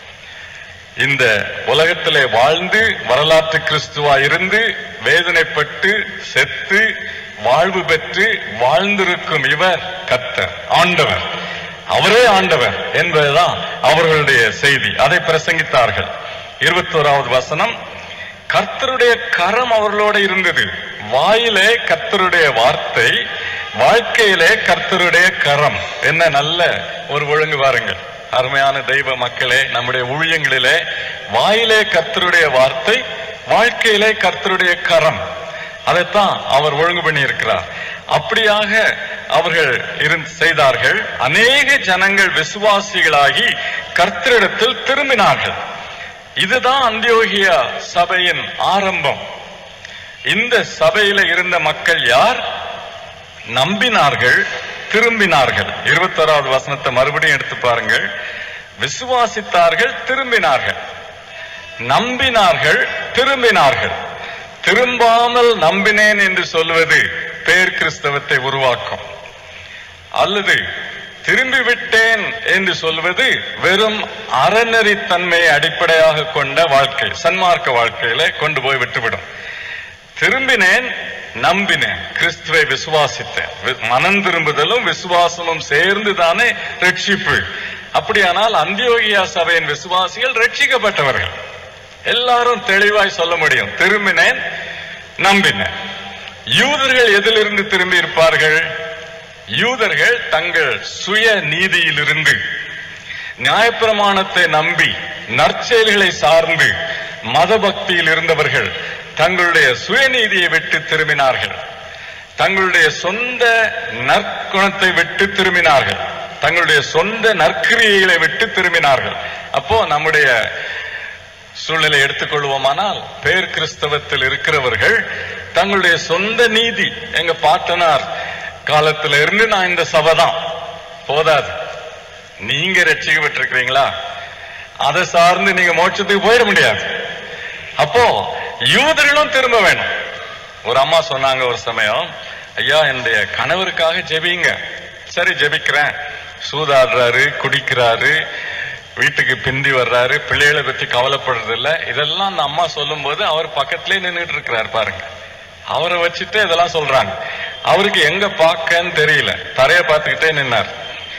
இந்த உலகத்திலே வாழ்ந்து வரலாற்று கிறிஸ்துவா இருந்து வேதனைப்பட்டு செத்து வாழ்வு பெற்று வாழ்ந்திருக்கும் இவர் கர்த்தர் ஆண்டவர் அவரே ஆண்டவர் என்பதுதான் அவர்களுடைய செய்தி அதை பிரசங்கித்தார்கள் இருபத்தோராவது வசனம் கர்த்தருடைய கரம் அவர்களோட இருந்தது வாயிலே கர்த்தருடைய வார்த்தை வாழ்க்கையிலே கர்த்தருடைய கரம் என்ன நல்ல ஒரு ஒழுங்கு பாருங்கள் அருமையான தெய்வ மக்களே நம்முடைய ஊழியங்களிலே வாயிலே கர்த்தருடைய வார்த்தை வாழ்க்கையிலே கர்த்தருடைய கரம் அதைத்தான் அவர் ஒழுங்கு பண்ணி இருக்கிறார் அப்படியாக அவர்கள் இருந்து செய்தார்கள் அநேக ஜனங்கள் விசுவாசிகளாகி கர்த்தரிடத்தில் திரும்பினார்கள் இதுதான் அந்தியோகியா சபையின் ஆரம்பம் இந்த சபையில இருந்த மக்கள் யார் நம்பினார்கள் திரும்பினார்கள் இருபத்தோராவது வசனத்தை மறுபடியும் எடுத்து பாருங்கள் விசுவாசித்தார்கள் திரும்பினார்கள் நம்பினார்கள் திரும்பினார்கள் திரும்பாமல் நம்பினேன் என்று சொல்வது பேர் கிறிஸ்தவத்தை உருவாக்கும் அல்லது திரும்பி விட்டேன் என்று சொல்வது வெறும் அறநெறித்தன்மையை அடிப்படையாக கொண்ட வாழ்க்கை சன்மார்க்க வாழ்க்கையில கொண்டு போய் விட்டுவிடும் திரும்பினேன் நம்பினேன் கிறிஸ்துவை விசுவாசித்தேன் வி- மனம் திரும்புதலும் விசுவாசமும் சேர்ந்து தானே ரட்சிப்பு அப்படியானால் அந்தியோகியா சபையின் விசுவாசிகள் ரட்சிக்கப்பட்டவர்கள் எல்லாரும் தெளிவாய் சொல்ல முடியும் திரும்பினேன் நம்பினேன் யூதர்கள் எதிலிருந்து திரும்பி இருப்பார்கள் யூதர்கள் தங்கள் சுய நீதியிலிருந்து நியாயப்பிரமாணத்தை நம்பி நற்செயல்களை சார்ந்து மத பக்தியில் இருந்தவர்கள் தங்களுடைய சுயநீதியை விட்டு திரும்பினார்கள் தங்களுடைய சொந்த நற்குணத்தை விட்டு திரும்பினார்கள் தங்களுடைய சொந்த நற்கிரியைகளை விட்டு திரும்பினார்கள் அப்போ நம்முடைய சூழ்நிலை எடுத்துக்கொள்வோமானால் பேர் கிறிஸ்தவத்தில் இருக்கிறவர்கள் தங்களுடைய சொந்த நீதி எங்க பாட்டனார் காலத்துல இருந்து நான் இந்த சபை தான் போதாது நீங்க ரட்சிக்கப்பட்டிருக்கிறீங்களா அதை சார்ந்து நீங்க மோட்சத்துக்கு போயிட முடியாது அப்போ யூதர்களும் திரும்ப வேணும் ஒரு அம்மா சொன்னாங்க ஒரு சமயம் ஐயா என்னுடைய கணவருக்காக ஜெபிங்க சரி ஜெபிக்கிறேன் சூதாடுறாரு குடிக்கிறாரு வீட்டுக்கு பிந்தி வர்றாரு பிள்ளைகளை பத்தி கவலைப்படுறது இல்ல இதெல்லாம் அந்த அம்மா சொல்லும்போது அவர் பக்கத்திலே நின்றுட்டு இருக்கிறார் பாருங்க அவரை வச்சுட்டு இதெல்லாம் சொல்றாங்க அவருக்கு எங்க பார்க்கன்னு தெரியல தரைய பார்த்துக்கிட்டே நின்னார்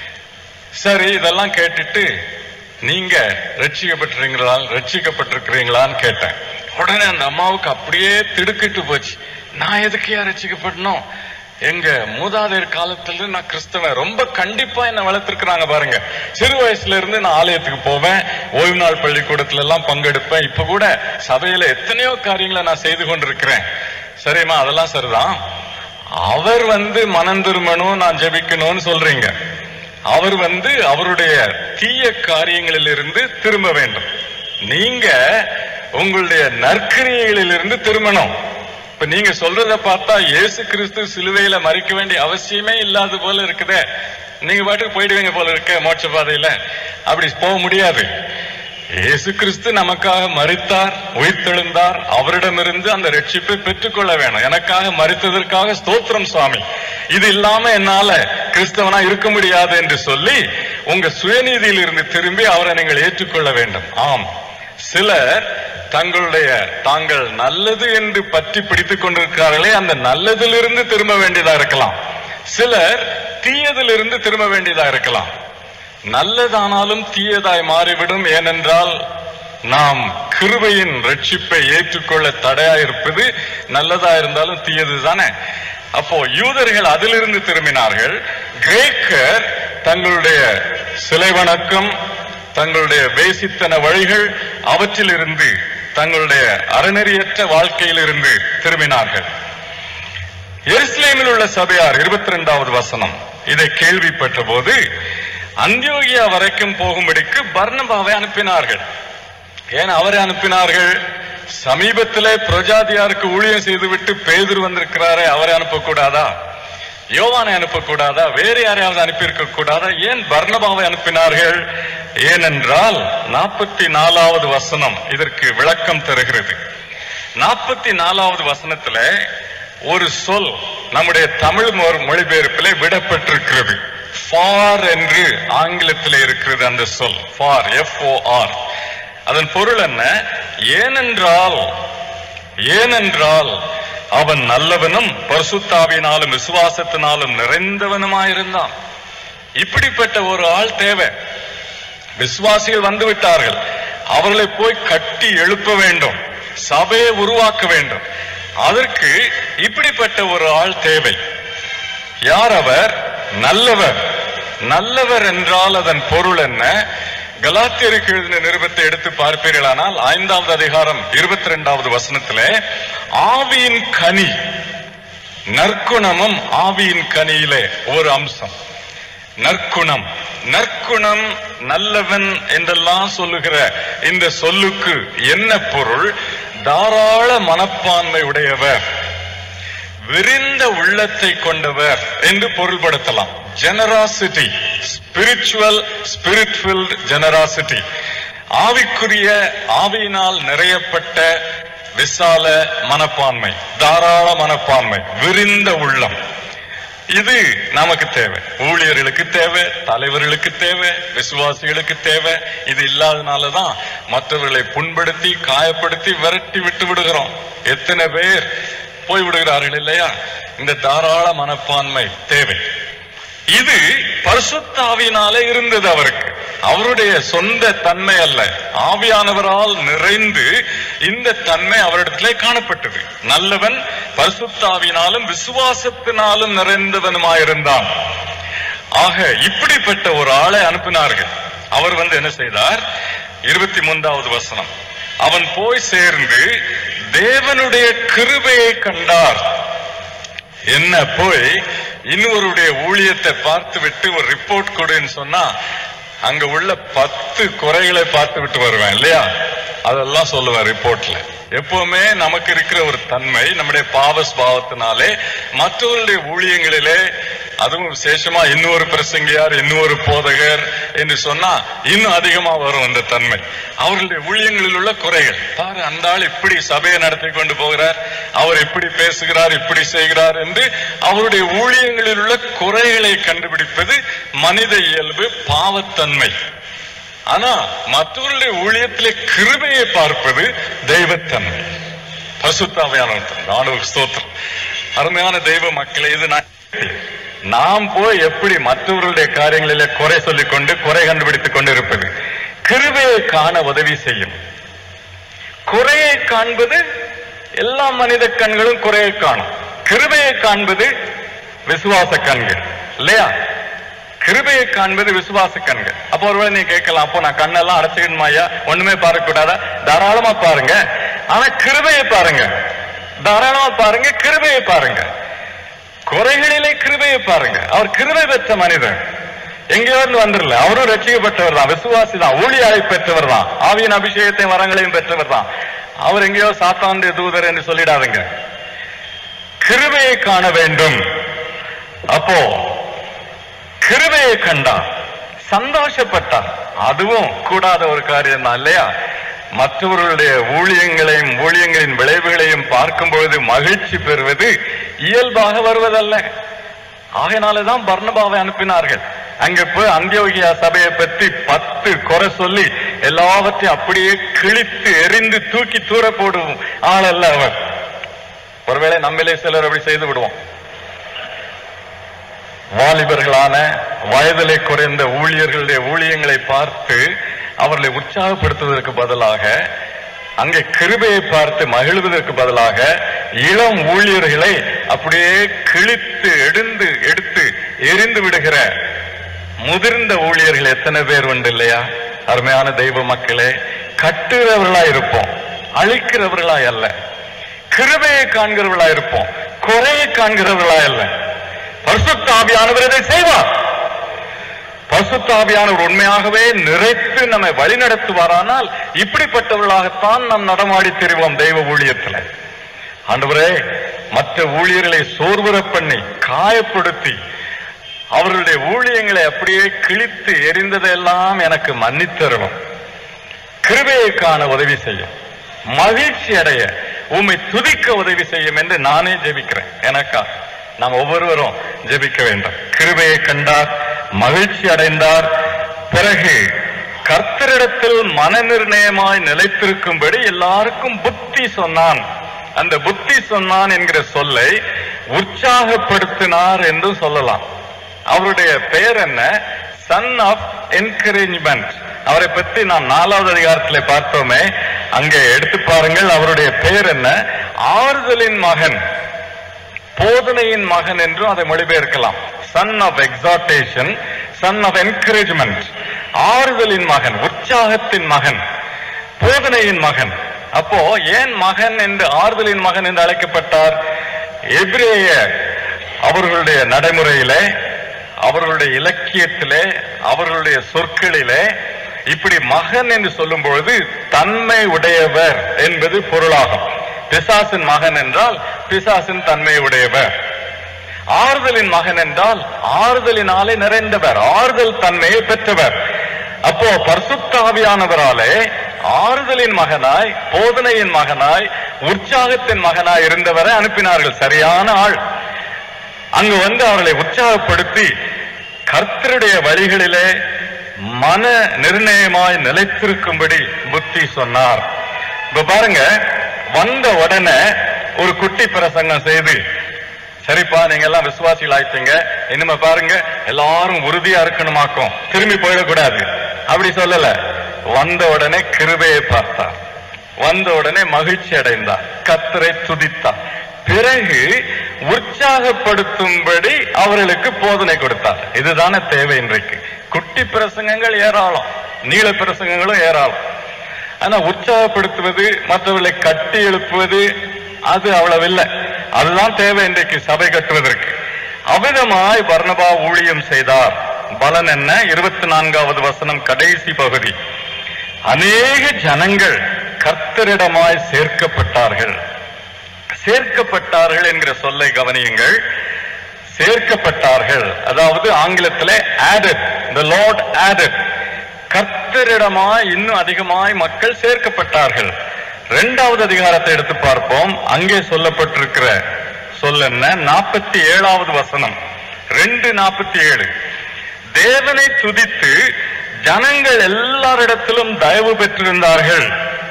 சரி இதெல்லாம் கேட்டுட்டு நீங்க ரட்சிக்கப்பட்டிருக்கிறீங்களா ரட்சிக்கப்பட்டிருக்கிறீங்களான்னு கேட்டேன் உடனே அந்த அம்மாவுக்கு அப்படியே திடுக்கிட்டு போச்சு நான் எதுக்கு ரட்சிக்கப்படணும் எங்க மூதாதையர் காலத்துல இருந்து நான் கிறிஸ்தவன் ரொம்ப கண்டிப்பா என்ன வளர்த்திருக்கிறாங்க பாருங்க சிறு வயசுல இருந்து நான் ஆலயத்துக்கு போவேன் ஓய்வு நாள் பள்ளிக்கூடத்துல எல்லாம் பங்கெடுப்பேன் இப்ப கூட சபையில எத்தனையோ காரியங்களை நான் செய்து கொண்டிருக்கிறேன் சரிம்மா அதெல்லாம் சரிதான் அவர் வந்து மனம் திரும்பணும் நான் ஜெபிக்கணும்னு சொல்றீங்க அவர் வந்து அவருடைய தீய காரியங்களிலிருந்து திரும்ப வேண்டும் நீங்க உங்களுடைய நற்கிரியைகளிலிருந்து திரும்பணும் இப்ப நீங்க சொல்றத பார்த்தா இயேசு கிறிஸ்து சிலுவையில மறிக்க வேண்டிய அவசியமே இல்லாத போல இருக்குதே நீங்க பாட்டுக்கு போயிடுவீங்க போல இருக்க மோட்ச பாதையில அப்படி போக முடியாது இயேசு கிறிஸ்து நமக்காக மறித்தார் உயிர்த்தெழுந்தார் அவரிடமிருந்து அந்த ரட்சிப்பை பெற்றுக்கொள்ள வேணும் எனக்காக மறித்ததற்காக ஸ்தோத்திரம் சுவாமி இது இல்லாம என்னால கிறிஸ்தவனா இருக்க முடியாது என்று சொல்லி உங்க சுயநீதியில் இருந்து திரும்பி அவரை நீங்கள் ஏற்றுக்கொள்ள வேண்டும் ஆம் சிலர் தங்களுடைய தாங்கள் நல்லது என்று பற்றி பிடித்துக் கொண்டிருக்கிறார்களே அந்த நல்லதிலிருந்து திரும்ப வேண்டியதா இருக்கலாம் சிலர் தீயதிலிருந்து திரும்ப வேண்டியதா இருக்கலாம் நல்லதானாலும் தீயதாய் மாறிவிடும் ஏனென்றால் நாம் கிருபையின் ரட்சிப்பை ஏற்றுக்கொள்ள தடையா இருப்பது நல்லதா இருந்தாலும் தீயது தானே அப்போ யூதர்கள் அதிலிருந்து திரும்பினார்கள் கிரேக்கர் தங்களுடைய சிலை வணக்கம் தங்களுடைய வேசித்தன வழிகள் அவற்றிலிருந்து தங்களுடைய அறநெறியற்ற வாழ்க்கையிலிருந்து திரும்பினார்கள் எருசலேமில் உள்ள சபையார் இருபத்தி ரெண்டாவது வசனம் இதை கேள்விப்பட்ட போது அந்தியோகியா வரைக்கும் போகும்படிக்கு பர்னபாவை அனுப்பினார்கள் ஏன் அவரை அனுப்பினார்கள் சமீபத்திலே பிரஜாதியாருக்கு ஊழியம் செய்துவிட்டு பேதுரு வந்திருக்கிறாரே அவரை அனுப்பக்கூடாதா யோவானை அனுப்பக்கூடாதா வேறு யாரையாவது அனுப்பியிருக்க கூடாதா ஏன் பர்னபாவை அனுப்பினார்கள் ஏனென்றால் நாற்பத்தி நாலாவது வசனம் இதற்கு விளக்கம் தருகிறது நாற்பத்தி நாலாவது வசனத்துல ஒரு சொல் நம்முடைய தமிழ் மொ- மொழிபெயர்ப்பிலே விடப்பட்டிருக்கிறது ஃபார் என்று ஆங்கிலத்தில் இருக்கிறது அந்த சொல் ஃபார் எஃப் ஓ ஆர் அதன் பொருள் என்ன ஏனென்றால் ஏனென்றால் அவன் நல்லவனும் பரிசுத்தாவினாலும் விசுவாசத்தினாலும் நிறைந்தவனுமாயிருந்தான் இப்படிப்பட்ட ஒரு ஆள் தேவை விசுவாசிகள் வந்து விட்டார்கள் அவர்களை போய் கட்டி எழுப்ப வேண்டும் சபையை உருவாக்க வேண்டும் அதற்கு இப்படிப்பட்ட ஒரு ஆள் தேவை யார் அவர் நல்லவர் நல்லவர் என்றால் அதன் பொருள் என்ன கலாத்தியருக்கு எழுதின நிருபத்தை எடுத்து பார்ப்பீர்களானால் ஐந்தாவது அதிகாரம் இருபத்தி ரெண்டாவது வசனத்திலே ஆவியின் கனி நற்குணமும் ஆவியின் கனியிலே ஒரு அம்சம் நற்குணம் நற்குணம் நல்லவன் என்றெல்லாம் சொல்லுகிற இந்த சொல்லுக்கு என்ன பொருள் தாராள மனப்பான்மை உடையவர் விரிந்த உள்ளத்தை கொண்டவர் என்று பொருள்படுத்தலாம் generosity spiritual spirit filled generosity ஆவிக்குரிய ஆவியினால் நிறையப்பட்ட விசால மனப்பான்மை தாராள மனப்பான்மை விரிந்த உள்ளம் இது நமக்கு தேவை ஊழியர்களுக்கு தேவை தலைவர்களுக்கு தேவை விசுவாசிகளுக்கு தேவை இது இல்லாதனாலதான் மற்றவர்களை புண்படுத்தி காயப்படுத்தி விரட்டி விட்டு விடுகிறோம் எத்தனை பேர் போய்விடுகிறார்கள் இல்லையா இந்த தாராள மனப்பான்மை தேவை இது பரிசுத்தாவினாலே இருந்தது அவருக்கு அவருடைய சொந்த தன்மை அல்ல ஆவியானவரால் நிறைந்து இந்த தன்மை அவரிடத்திலே காணப்பட்டது நல்லவன் பரிசுத்தாவினாலும் விசுவாசத்தினாலும் நிறைந்தவனுமாயிருந்தான் ஆக இப்படிப்பட்ட ஒரு ஆளை அனுப்பினார்கள் அவர் வந்து என்ன செய்தார் இருபத்தி மூன்றாவது வசனம் அவன் போய் சேர்ந்து தேவனுடைய கிருபையை கண்டார் என்ன போய் இன்னொருடைய ஊழியத்தை பார்த்து விட்டு ஒரு ரிப்போர்ட் கொடுன்னு சொன்னா அங்க உள்ள பத்து குறைகளை பார்த்து விட்டு வருவேன் இல்லையா அதெல்லாம் சொல்லுவேன் ரிப்போர்ட்ல எப்பவுமே நமக்கு இருக்கிற ஒரு தன்மை நம்முடைய பாவ ஸ்பாவத்தினாலே மற்றவர்களுடைய ஊழியங்களிலே அதுவும் விசேஷமா இன்னொரு பிரசங்கியார் இன்னொரு போதகர் என்று சொன்னா இன்னும் அதிகமா வரும் அந்த தன்மை அவர்களுடைய ஊழியங்களில் உள்ள குறைகள் பாரு அந்த ஆள் இப்படி சபையை நடத்தி கொண்டு போகிறார் அவர் இப்படி பேசுகிறார் இப்படி செய்கிறார் என்று அவருடைய ஊழியங்களில் உள்ள குறைகளை கண்டுபிடிப்பது மனித இயல்பு பாவத்தன்மை ஆனா மற்றவர்களுடைய ஊழியத்திலே கிருபையை பார்ப்பது தெய்வத்தன்மை பசுத்தாவையான நானூறு ஸ்தோத்திரம் அருமையான தெய்வ மக்களை இது நான் நாம் போய் எப்படி மற்றவர்களுடைய காரியங்களிலே குறை சொல்லிக் கொண்டு குறை கண்டுபிடித்துக் கொண்டு இருப்பது கிருபையை காண உதவி செய்யும் குறையை காண்பது எல்லா மனித கண்களும் குறையை காணும் கிருபையை காண்பது விசுவாச கண்கள் இல்லையா கிருபையை காண்பது விசுவாச கண்கள் அப்போ ஒருவேளை நீ கேட்கலாம் அப்போ நான் கண்ணெல்லாம் அடைச்சுக்கணுமா ஐயா ஒண்ணுமே பார்க்க கூடாதா தாராளமா பாருங்க ஆனா கிருபையை பாருங்க தாராளமா பாருங்க கிருபையை பாருங்க குறைகளிலே கிருபையை பாருங்க அவர் கிருபை பெற்ற மனிதன் எங்கேயோ இருந்து வந்துடல அவரும் ரட்சிக்கப்பட்டவர் தான் விசுவாசி தான் ஊழியாரை பெற்றவர் தான் ஆவியின் அபிஷேகத்தையும் வரங்களையும் பெற்றவர் தான் அவர் எங்கேயோ சாத்தானுடைய தூதர் என்று சொல்லிடாதுங்க கிருபையை காண வேண்டும் அப்போ கிருபையை கண்டார் சந்தோஷப்பட்டார் அதுவும் கூடாத ஒரு காரியம் தான் இல்லையா மற்றவர்களுடைய ஊழியங்களையும் ஊழியங்களின் விளைவுகளையும் பார்க்கும் பொழுது மகிழ்ச்சி பெறுவது இயல்பாக வருவதல்ல ஆகையினாலதான் பர்ணபாவை அனுப்பினார்கள் அங்க போய் அந்தியோகியா சபையை பற்றி பத்து குறை சொல்லி எல்லாவற்றையும் அப்படியே கிழித்து எரிந்து தூக்கி தூர போடும் ஆள் அல்ல அவர் ஒருவேளை நம்மளே சிலர் அப்படி செய்து விடுவோம் வாலிபர்களான வயதிலே குறைந்த ஊழியர்களுடைய ஊழியங்களை பார்த்து அவர்களை உற்சாகப்படுத்துவதற்கு பதிலாக அங்கே கிருபையை பார்த்து மகிழ்வதற்கு பதிலாக இளம் ஊழியர்களை அப்படியே கிழித்து எடுந்து எடுத்து எரிந்து விடுகிற முதிர்ந்த ஊழியர்கள் எத்தனை பேர் உண்டு இல்லையா அருமையான தெய்வ மக்களே கட்டுறவர்களா இருப்போம் அழிக்கிறவர்களாய் அல்ல கிருபையை காண்கிறவர்களா இருப்போம் குறையை காண்கிறவர்களா அல்ல பரிசுத்தாவியானவர் இதை செய்வார் பரிசுத்தாவியானவர் உண்மையாகவே நிறைத்து நம்மை வழிநடத்துவாரானால் இப்படிப்பட்டவர்களாகத்தான் நாம் நடமாடி தெரிவோம் தெய்வ ஊழியத்துல ஆண்டவரே மற்ற ஊழியர்களை சோர்வுற பண்ணி காயப்படுத்தி அவர்களுடைய ஊழியங்களை அப்படியே கிழித்து எரிந்ததெல்லாம் எனக்கு மன்னித்தருளும் கிருபையை காண உதவி செய்யும் மகிழ்ச்சி அடைய உம்மை துதிக்க உதவி செய்யும் என்று நானே ஜெபிக்கிறேன் எனக்கா நாம் ஒவ்வொருவரும் ஜெபிக்க வேண்டும் கிருபையை கண்டார் மகிழ்ச்சி அடைந்தார் பிறகு கர்த்தரிடத்தில் மனநிர்ணயமாய் நிலைத்திருக்கும்படி எல்லாருக்கும் புத்தி சொன்னான் அந்த புத்தி சொன்னான் என்கிற சொல்லை உற்சாகப்படுத்தினார் என்று சொல்லலாம் அவருடைய பெயர் என்ன சன் ஆஃப் என்கரேஜ்மெண்ட் அவரை பற்றி நாம் நாலாவது அதிகாரத்தில் பார்த்தோமே அங்கே எடுத்து பாருங்கள் அவருடைய பெயர் என்ன ஆறுதலின் மகன் போதனையின் மகன் என்றும் அதை மொழிபெயர்க்கலாம் son of exhortation son of encouragement ஆறுதலின் மகன் உற்சாகத்தின் மகன் போதனையின் மகன் அப்போ ஏன் மகன் என்று ஆறுதலின் மகன் என்று அழைக்கப்பட்டார் எபிரேய அவர்களுடைய நடைமுறையிலே அவர்களுடைய இலக்கியத்திலே அவர்களுடைய சொற்களிலே இப்படி மகன் என்று சொல்லும் பொழுது தன்மை உடையவர் என்பது பொருளாகும் பிசாசின் மகன் என்றால் பிசாசின் தன்மை உடையவர் ஆறுதலின் மகன் என்றால் ஆறுதலினாலே நிறைந்தவர் ஆறுதல் தன்மையை பெற்றவர் அப்போ பரிசுத்தாவியானவராலே ஆறுதலின் மகனாய் போதனையின் மகனாய் உற்சாகத்தின் மகனாய் இருந்தவரை அனுப்பினார்கள் சரியான ஆள் அங்கு வந்து அவர்களை உற்சாகப்படுத்தி கர்த்தருடைய வழிகளிலே மன நிர்ணயமாய் நிலைத்திருக்கும்படி புத்தி சொன்னார் இப்ப பாருங்க வந்த உடனே ஒரு குட்டி பிரசங்கம் செய்து சரிப்பா நீங்க எல்லாம் விசுவாசிகள் ஆயிட்டீங்க இனிமே பாருங்க எல்லாரும் உறுதியா இருக்கணுமாக்கும் திரும்பி போயிடக்கூடாது அப்படி சொல்லல வந்த உடனே கிருபையை பார்த்தார் வந்த உடனே மகிழ்ச்சி அடைந்தார் கத்தரை துதித்தார் பிறகு உற்சாகப்படுத்தும்படி அவர்களுக்கு போதனை கொடுத்தார் இதுதானே தேவை இன்றைக்கு குட்டி பிரசங்கங்கள் ஏராளம் நீள பிரசங்கங்களும் ஏராளம் ஆனா உற்சாகப்படுத்துவது மற்றவர்களை கட்டி எழுப்புவது அது அவ்வளவு இல்லை அதுதான் தேவை இன்றைக்கு சபை கட்டுவதற்கு அவிதமாய் பர்ணபா ஊழியம் செய்தார் பலன் என்ன இருபத்தி நான்காவது வசனம் கடைசி பகுதி அநேக ஜனங்கள் கர்த்தரிடமாய் சேர்க்கப்பட்டார்கள் சேர்க்கப்பட்டார்கள் என்கிற சொல்லை கவனியுங்கள் சேர்க்கப்பட்டார்கள் அதாவது ஆங்கிலத்திலே added the lord added கர்த்தரிடமாய் இன்னும் அதிகமாய் மக்கள் சேர்க்கப்பட்டார்கள் இரண்டாவது அதிகாரத்தை எடுத்து பார்ப்போம் அங்கே சொல்லப்பட்டிருக்கிற சொல் என்ன நாற்பத்தி ஏழாவது வசனம் ரெண்டு நாற்பத்தி ஏழு தேவனை துதித்து ஜனங்கள் எல்லாரிடத்திலும் தயவு பெற்றிருந்தார்கள்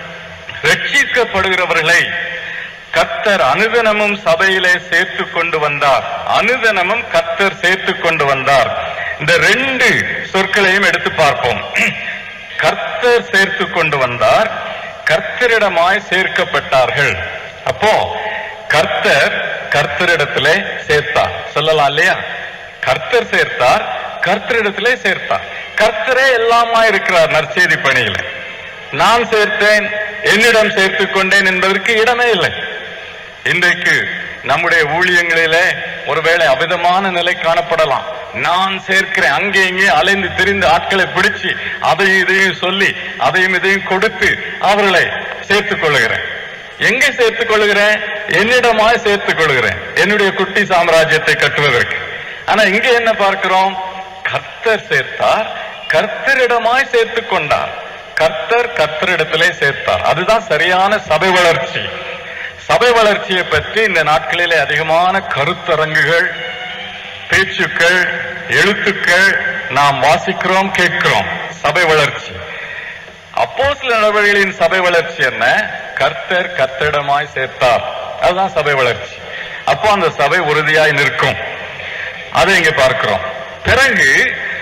ரட்சிக்கப்படுகிறவர்களை கத்தர் அனுதினமும் சபையிலே சேர்த்து கொண்டு வந்தார் அனுதினமும் கத்தர் சேர்த்து கொண்டு வந்தார் இந்த ரெண்டு சொற்களையும் எடுத்து பார்ப்போம் கர்த்தர் சேர்த்து கொண்டு வந்தார் கர்த்தரிடமாய் சேர்க்கப்பட்டார்கள் அப்போ கர்த்தர் கர்த்தரிடத்திலே சேர்த்தார் சொல்லலாம் இல்லையா கர்த்தர் சேர்த்தார் கர்த்தரிடத்திலே சேர்த்தார் கர்த்தரே எல்லாமா இருக்கிறார் நற்செய்தி பணியில நான் சேர்த்தேன் என்னிடம் சேர்த்துக் கொண்டேன் என்பதற்கு இடமே இல்லை இன்றைக்கு நம்முடைய ஊழியங்களிலே ஒருவேளை அவிதமான நிலை காணப்படலாம் நான் சேர்க்கிறேன் அங்கே இங்கே அலைந்து திரிந்து ஆட்களை பிடிச்சு அதையும் இதையும் சொல்லி அதையும் இதையும் கொடுத்து அவர்களை சேர்த்துக் கொள்ளுகிறேன் எங்க சேர்த்துக் கொள்ளுகிறேன் என்னிடமாய் சேர்த்துக் கொள்ளுகிறேன் என்னுடைய குட்டி சாம்ராஜ்யத்தை கட்டுவதற்கு ஆனா இங்க என்ன பார்க்கிறோம் கர்த்தர் சேர்த்தார் கர்த்தரிடமாய் சேர்த்துக் கொண்டார் கர்த்தர் கர்த்தரிடத்திலே சேர்த்தார் அதுதான் சரியான சபை வளர்ச்சி சபை வளர்ச்சியை பற்றி இந்த நாட்களிலே அதிகமான கருத்தரங்குகள் பேச்சுக்கள் எழுத்துக்கள் நாம் வாசிக்கிறோம் கேட்கிறோம் சபை வளர்ச்சி அப்போ சில நடவடிக்கைகளின் சபை வளர்ச்சி என்ன கர்த்தர் கர்த்தரிடமாய் சேர்த்தார் அதுதான் சபை வளர்ச்சி அப்போ அந்த சபை உறுதியாய் நிற்கும் அதை இங்க பார்க்கிறோம் பிறகு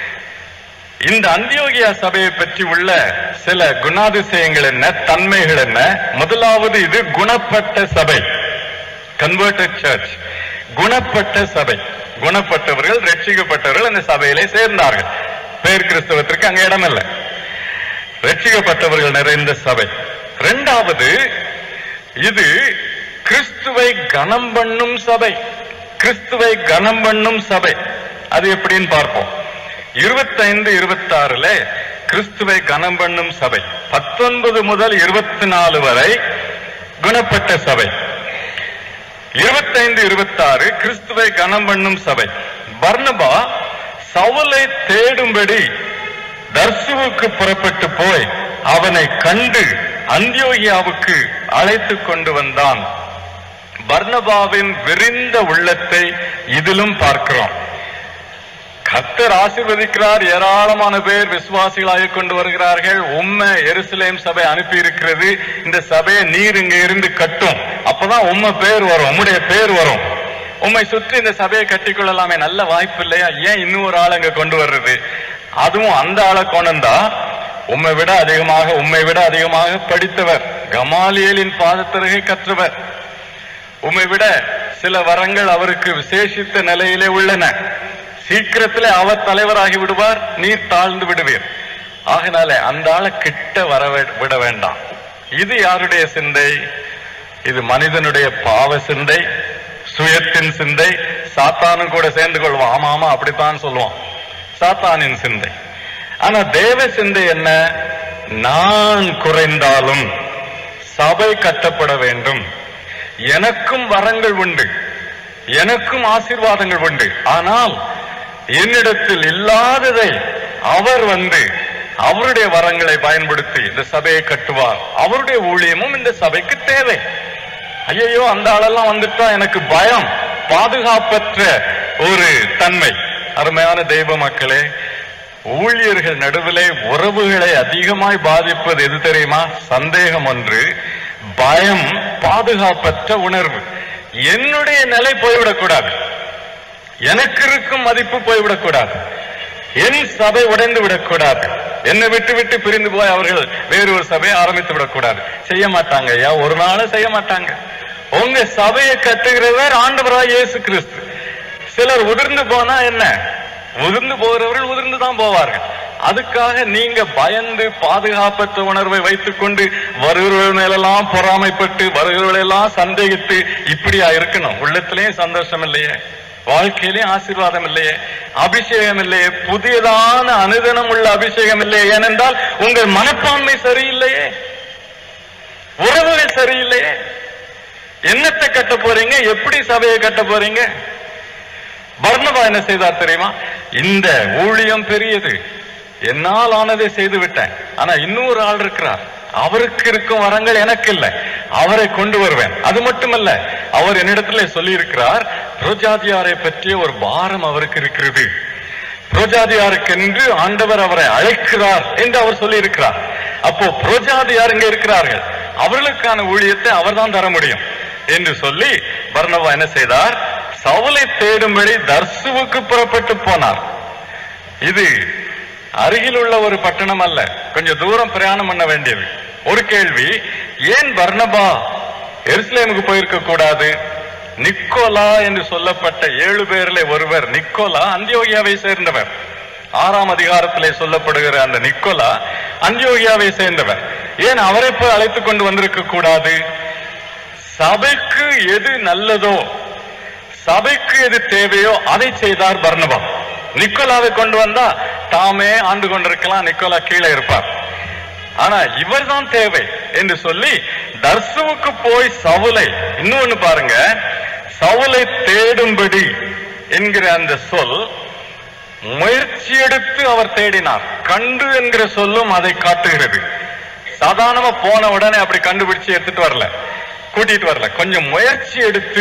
இந்த அந்தியோகியா சபையை பற்றி உள்ள சில குணாதிசயங்கள் என்ன தன்மைகள் என்ன முதலாவது இது குணப்பட்ட சபை கன்வெர்டட் சர்ச் குணப்பட்ட சபை குணப்பட்டவர்கள் ரட்சிக்கப்பட்டவர்கள் அந்த சபையிலே சேர்ந்தார்கள் பேர் கிறிஸ்தவத்திற்கு அங்க இடமில்லை ரட்சிக்கப்பட்டவர்கள் நிறைந்த சபை இரண்டாவது இது கிறிஸ்துவை கனம் பண்ணும் சபை கிறிஸ்துவை கனம் பண்ணும் சபை அது எப்படின்னு பார்ப்போம் இருபத்தைந்து இருபத்தாறுல கிறிஸ்துவை கனம் பண்ணும் சபை பத்தொன்பது முதல் இருபத்தி நாலு வரை குணப்பட்ட சபை இருபத்தைந்து இருபத்தாறு கிறிஸ்துவை கனம் பண்ணும் சபை பர்னபா சவுலை தேடும்படி தர்சுவுக்கு புறப்பட்டு போய் அவனை கண்டு அந்தியோகியாவுக்கு அழைத்து கொண்டு வந்தான் பர்னபாவின் விரிந்த உள்ளத்தை இதிலும் பார்க்கிறோம் கர்த்தர் ஆசீர்வதிக்கிறார் ஏராளமான பேர் விசுவாசிகளாக கொண்டு வருகிறார்கள் உண்மை எருசலேம் சபை அனுப்பி இருக்கிறது இந்த சபையை நீர் இங்க இருந்து கட்டும் அப்பதான் உண்மை பேர் வரும் உம்முடைய பேர் வரும் உம்மை சுற்றி இந்த சபையை கட்டிக்கொள்ளலாமே நல்ல வாய்ப்பு இல்லையா ஏன் இன்னும் ஒரு ஆள் அங்க கொண்டு வர்றது அதுவும் அந்த ஆளை கொண்டா உம்மை விட அதிகமாக உம்மை விட அதிகமாக படித்தவர் கமாலியலின் பாதத்தருகை கற்றவர் உம்மை விட சில வரங்கள் அவருக்கு விசேஷித்த நிலையிலே உள்ளன சீக்கிரத்திலே அவர் தலைவராகி விடுவார் நீர் தாழ்ந்து விடுவீர் ஆகினாலே அந்த ஆளை கிட்ட வர வே- விட வேண்டாம் இது யாருடைய சிந்தை இது மனிதனுடைய பாவ சிந்தை சுயத்தின் சிந்தை சாத்தானும் கூட சேர்ந்து கொள்வான் ஆமா ஆமா அப்படித்தான் சொல்லுவான் சாத்தானின் சிந்தை ஆனா தேவ சிந்தை என்ன நான் குறைந்தாலும் சபை கட்டப்பட வேண்டும் எனக்கும் வரங்கள் உண்டு எனக்கும் ஆசீர்வாதங்கள் உண்டு ஆனால் என்னிடத்தில் இல்லாததை அவர் வந்து அவருடைய வரங்களை பயன்படுத்தி இந்த சபையை கட்டுவார் அவருடைய ஊழியமும் இந்த சபைக்கு தேவை ஐயோ அந்த ஆளெல்லாம் வந்துட்டா எனக்கு பயம் பாதுகாப்பற்ற ஒரு தன்மை அருமையான தெய்வ மக்களே ஊழியர்கள் நடுவிலே உறவுகளை அதிகமாய் பாதிப்பது எது தெரியுமா சந்தேகம் ஒன்று பயம் பாதுகாப்பற்ற உணர்வு என்னுடைய நிலை போய்விடக்கூடாது எனக்கு இருக்கும் மதிப்பு போய்விடக்கூடாது என் சபை உடைந்து விடக்கூடாது என்னை விட்டு விட்டு பிரிந்து போய் அவர்கள் வேறு ஒரு சபையை ஆரம்பித்து விடக்கூடாது செய்ய மாட்டாங்க ஐயா ஒரு நாளும் செய்ய மாட்டாங்க உங்க சபையை கட்டுகிறவர் ஆண்டவராய் இயேசு கிறிஸ்து சிலர் உதிர்ந்து போனா என்ன உதிர்ந்து போகிறவர்கள் உதிர்ந்து தான் போவார்கள் அதுக்காக நீங்க பயந்து பாதுகாப்பற்ற உணர்வை வைத்துக் கொண்டு வருகிறவர்கள் மேலெல்லாம் பொறாமைப்பட்டு வருகிறவர்கள் எல்லாம் சந்தேகித்து இப்படியா இருக்கணும் உள்ளத்திலேயும் சந்தோஷம் இல்லையே வாழ்க்கையிலேயும் ஆசீர்வாதம் இல்லையே அபிஷேகம் இல்லையே புதியதான அனுதனம் உள்ள அபிஷேகம் இல்லையே ஏனென்றால் உங்கள் மனப்பான்மை சரியில்லையே உறவுகள் சரியில்லையே என்னத்தை கட்ட போறீங்க எப்படி சபையை கட்ட போறீங்க பர்ணபா என்ன செய்தார் தெரியுமா இந்த ஊழியம் பெரியது என்னால் ஆனதை செய்து விட்டேன் ஆனா இன்னொரு ஆள் இருக்கிறார் அவருக்கு இருக்கும் வரங்கள் எனக்கு இல்லை அவரை கொண்டு வருவேன் அது மட்டுமல்ல அவர் என்னிடத்துல சொல்லி இருக்கிறார் புரோஜாதியாரை பற்றிய ஒரு பாரம் அவருக்கு இருக்கிறது புரோஜாதியாருக்கென்று ஆண்டவர் அவரை அழைக்கிறார் என்று அவர் சொல்லி இருக்கிறார் அப்போ புரோஜாதியார் இங்க இருக்கிறார்கள் அவர்களுக்கான ஊழியத்தை அவர்தான் தர முடியும் என்று சொல்லி பர்ணவா என்ன செய்தார் சவுலை தேடும்படி தர்சுவுக்கு புறப்பட்டு போனார் இது அருகில் உள்ள ஒரு பட்டணம் அல்ல கொஞ்சம் தூரம் பிரயாணம் பண்ண வேண்டியது ஒரு கேள்வி ஏன் பர்ணபா எருசலேமுக்கு போயிருக்க கூடாது நிக்கோலா என்று சொல்லப்பட்ட ஏழு பேரிலே ஒருவர் நிக்கோலா அந்தியோகியாவை சேர்ந்தவர் ஆறாம் அதிகாரத்திலே சொல்லப்படுகிற அந்த நிக்கோலா அந்தியோகியாவை சேர்ந்தவர் ஏன் அவரை போய் அழைத்துக் கொண்டு வந்திருக்க கூடாது சபைக்கு எது நல்லதோ சபைக்கு எது தேவையோ அதை செய்தார் பர்ணபா நிக்கோலாவை கொண்டு வந்தா தாமே ஆண்டு கொண்டிருக்கலாம் நிக்கோலா கீழே இருப்பார் ஆனா இவர்தான் தேவை என்று சொல்லி தர்சுவுக்கு போய் சவுலை இன்னொன்னு பாருங்க சவுலை தேடும்படி என்கிற அந்த சொல் முயற்சி எடுத்து அவர் தேடினார் கண்டு என்கிற சொல்லும் அதை காட்டுகிறது சாதாரணமா போன உடனே அப்படி கண்டுபிடிச்சு எடுத்துட்டு வரல கூட்டிட்டு வரல கொஞ்சம் முயற்சி எடுத்து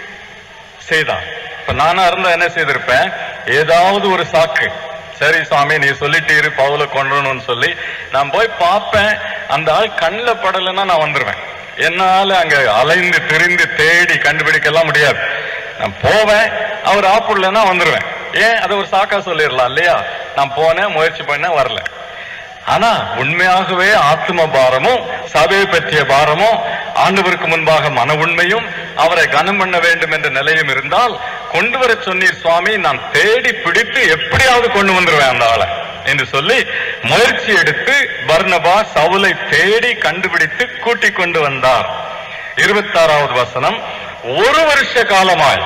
செய்தான் இப்ப நானா இருந்தா என்ன செய்திருப்பேன் ஏதாவது ஒரு சாக்கு சரி சாமி நீ சொல்லிட்டு இரு பவுல கொண்டணும்னு சொல்லி நான் போய் பார்ப்பேன் அந்த ஆள் கண்ணில் படலைன்னா நான் வந்துருவேன் என்னால அங்க அலைந்து திரிந்து தேடி கண்டுபிடிக்கலாம் முடியாது நான் போவேன் அவர் ஆப்புடலன்னா வந்துருவேன் ஏன் அதை ஒரு சாக்கா சொல்லிடலாம் இல்லையா நான் போனேன் முயற்சி பண்ணேன் வரல ஆனா உண்மையாகவே ஆத்ம பாரமும் சபையை பற்றிய பாரமும் ஆண்டவருக்கு முன்பாக மன உண்மையும் அவரை கனம் பண்ண வேண்டும் என்ற நிலையும் இருந்தால் கொண்டு வர சொன்னீர் சுவாமி நான் தேடி பிடித்து எப்படியாவது கொண்டு வந்துருவேன் அந்த ஆளை என்று சொல்லி முயற்சி எடுத்து பர்னபா சவுலை தேடி கண்டுபிடித்து கூட்டிக் கொண்டு வந்தார் இருபத்தாறாவது வசனம் ஒரு வருஷ காலமாய்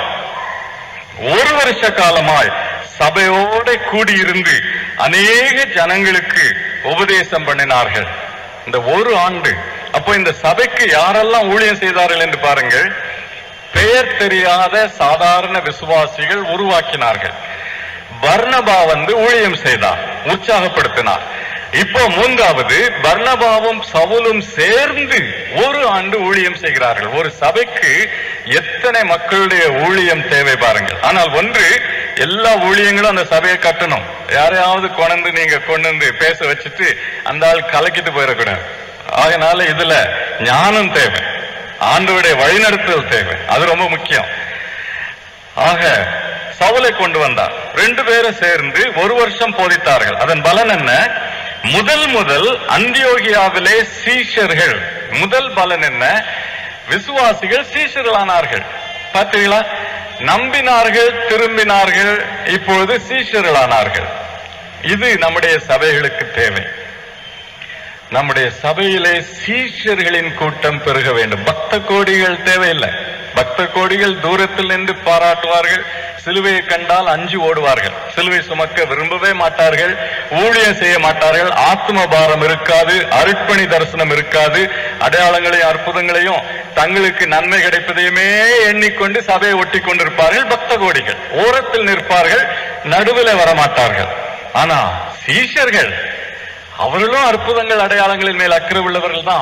ஒரு வருஷ காலமாய் சபையோட கூடியிருந்து அநேக ஜனங்களுக்கு உபதேசம் பண்ணினார்கள் இந்த ஒரு ஆண்டு அப்போ இந்த சபைக்கு யாரெல்லாம் ஊழியம் செய்தார்கள் என்று பாருங்கள் பெயர் தெரியாத சாதாரண விசுவாசிகள் உருவாக்கினார்கள் பர்னபா வந்து ஊழியம் செய்தார் உற்சாகப்படுத்தினார் இப்போ மூன்றாவது பர்னபாவும் சவுலும் சேர்ந்து ஒரு ஆண்டு ஊழியம் செய்கிறார்கள் ஒரு சபைக்கு எத்தனை மக்களுடைய ஊழியம் தேவை பாருங்கள் ஆனால் ஒன்று எல்லா ஊழியங்களும் அந்த சபையை கட்டணும் யாரையாவது கொண்டு நீங்க கொண்டு வந்து பேச வச்சுட்டு அந்த ஆள் கலக்கிட்டு போயிடக்கூடாது அதனால இதுல ஞானம் தேவை ஆண்டவருடைய வழிநடத்துதல் தேவை அது ரொம்ப முக்கியம் ஆக சவுலை கொண்டு வந்தார் ரெண்டு பேரும் சேர்ந்து ஒரு வருஷம் போதித்தார்கள் அதன் பலன் என்ன முதல் முதல் அந்தியோகியாவிலே சீஷர்கள் முதல் பலன் என்ன விசுவாசிகள் சீஷர்களானார்கள் பார்த்தீங்களா நம்பினார்கள் திரும்பினார்கள் இப்பொழுது சீஷர்களானார்கள் இது நம்முடைய சபைகளுக்கு தேவை நம்முடைய சபையிலே சீஷர்களின் கூட்டம் பெருக வேண்டும் பக்த கோடிகள் தேவையில்லை பக்த கோடிகள் தூரத்தில் நின்று பாராட்டுவார்கள் சிலுவையை கண்டால் அஞ்சு ஓடுவார்கள் சிலுவை சுமக்க விரும்பவே மாட்டார்கள் ஊழியம் செய்ய மாட்டார்கள் ஆத்ம பாரம் இருக்காது அருட்பணி தரிசனம் இருக்காது அடையாளங்களையும் அற்புதங்களையும் தங்களுக்கு நன்மை கிடைப்பதையுமே எண்ணிக்கொண்டு சபையை ஒட்டி கொண்டிருப்பார்கள் பக்த கோடிகள் ஓரத்தில் நிற்பார்கள் நடுவில் வரமாட்டார்கள் ஆனா சீஷர்கள் அவர்களும் அற்புதங்கள் அடையாளங்களின் மேல் அக்கறை உள்ளவர்கள் தான்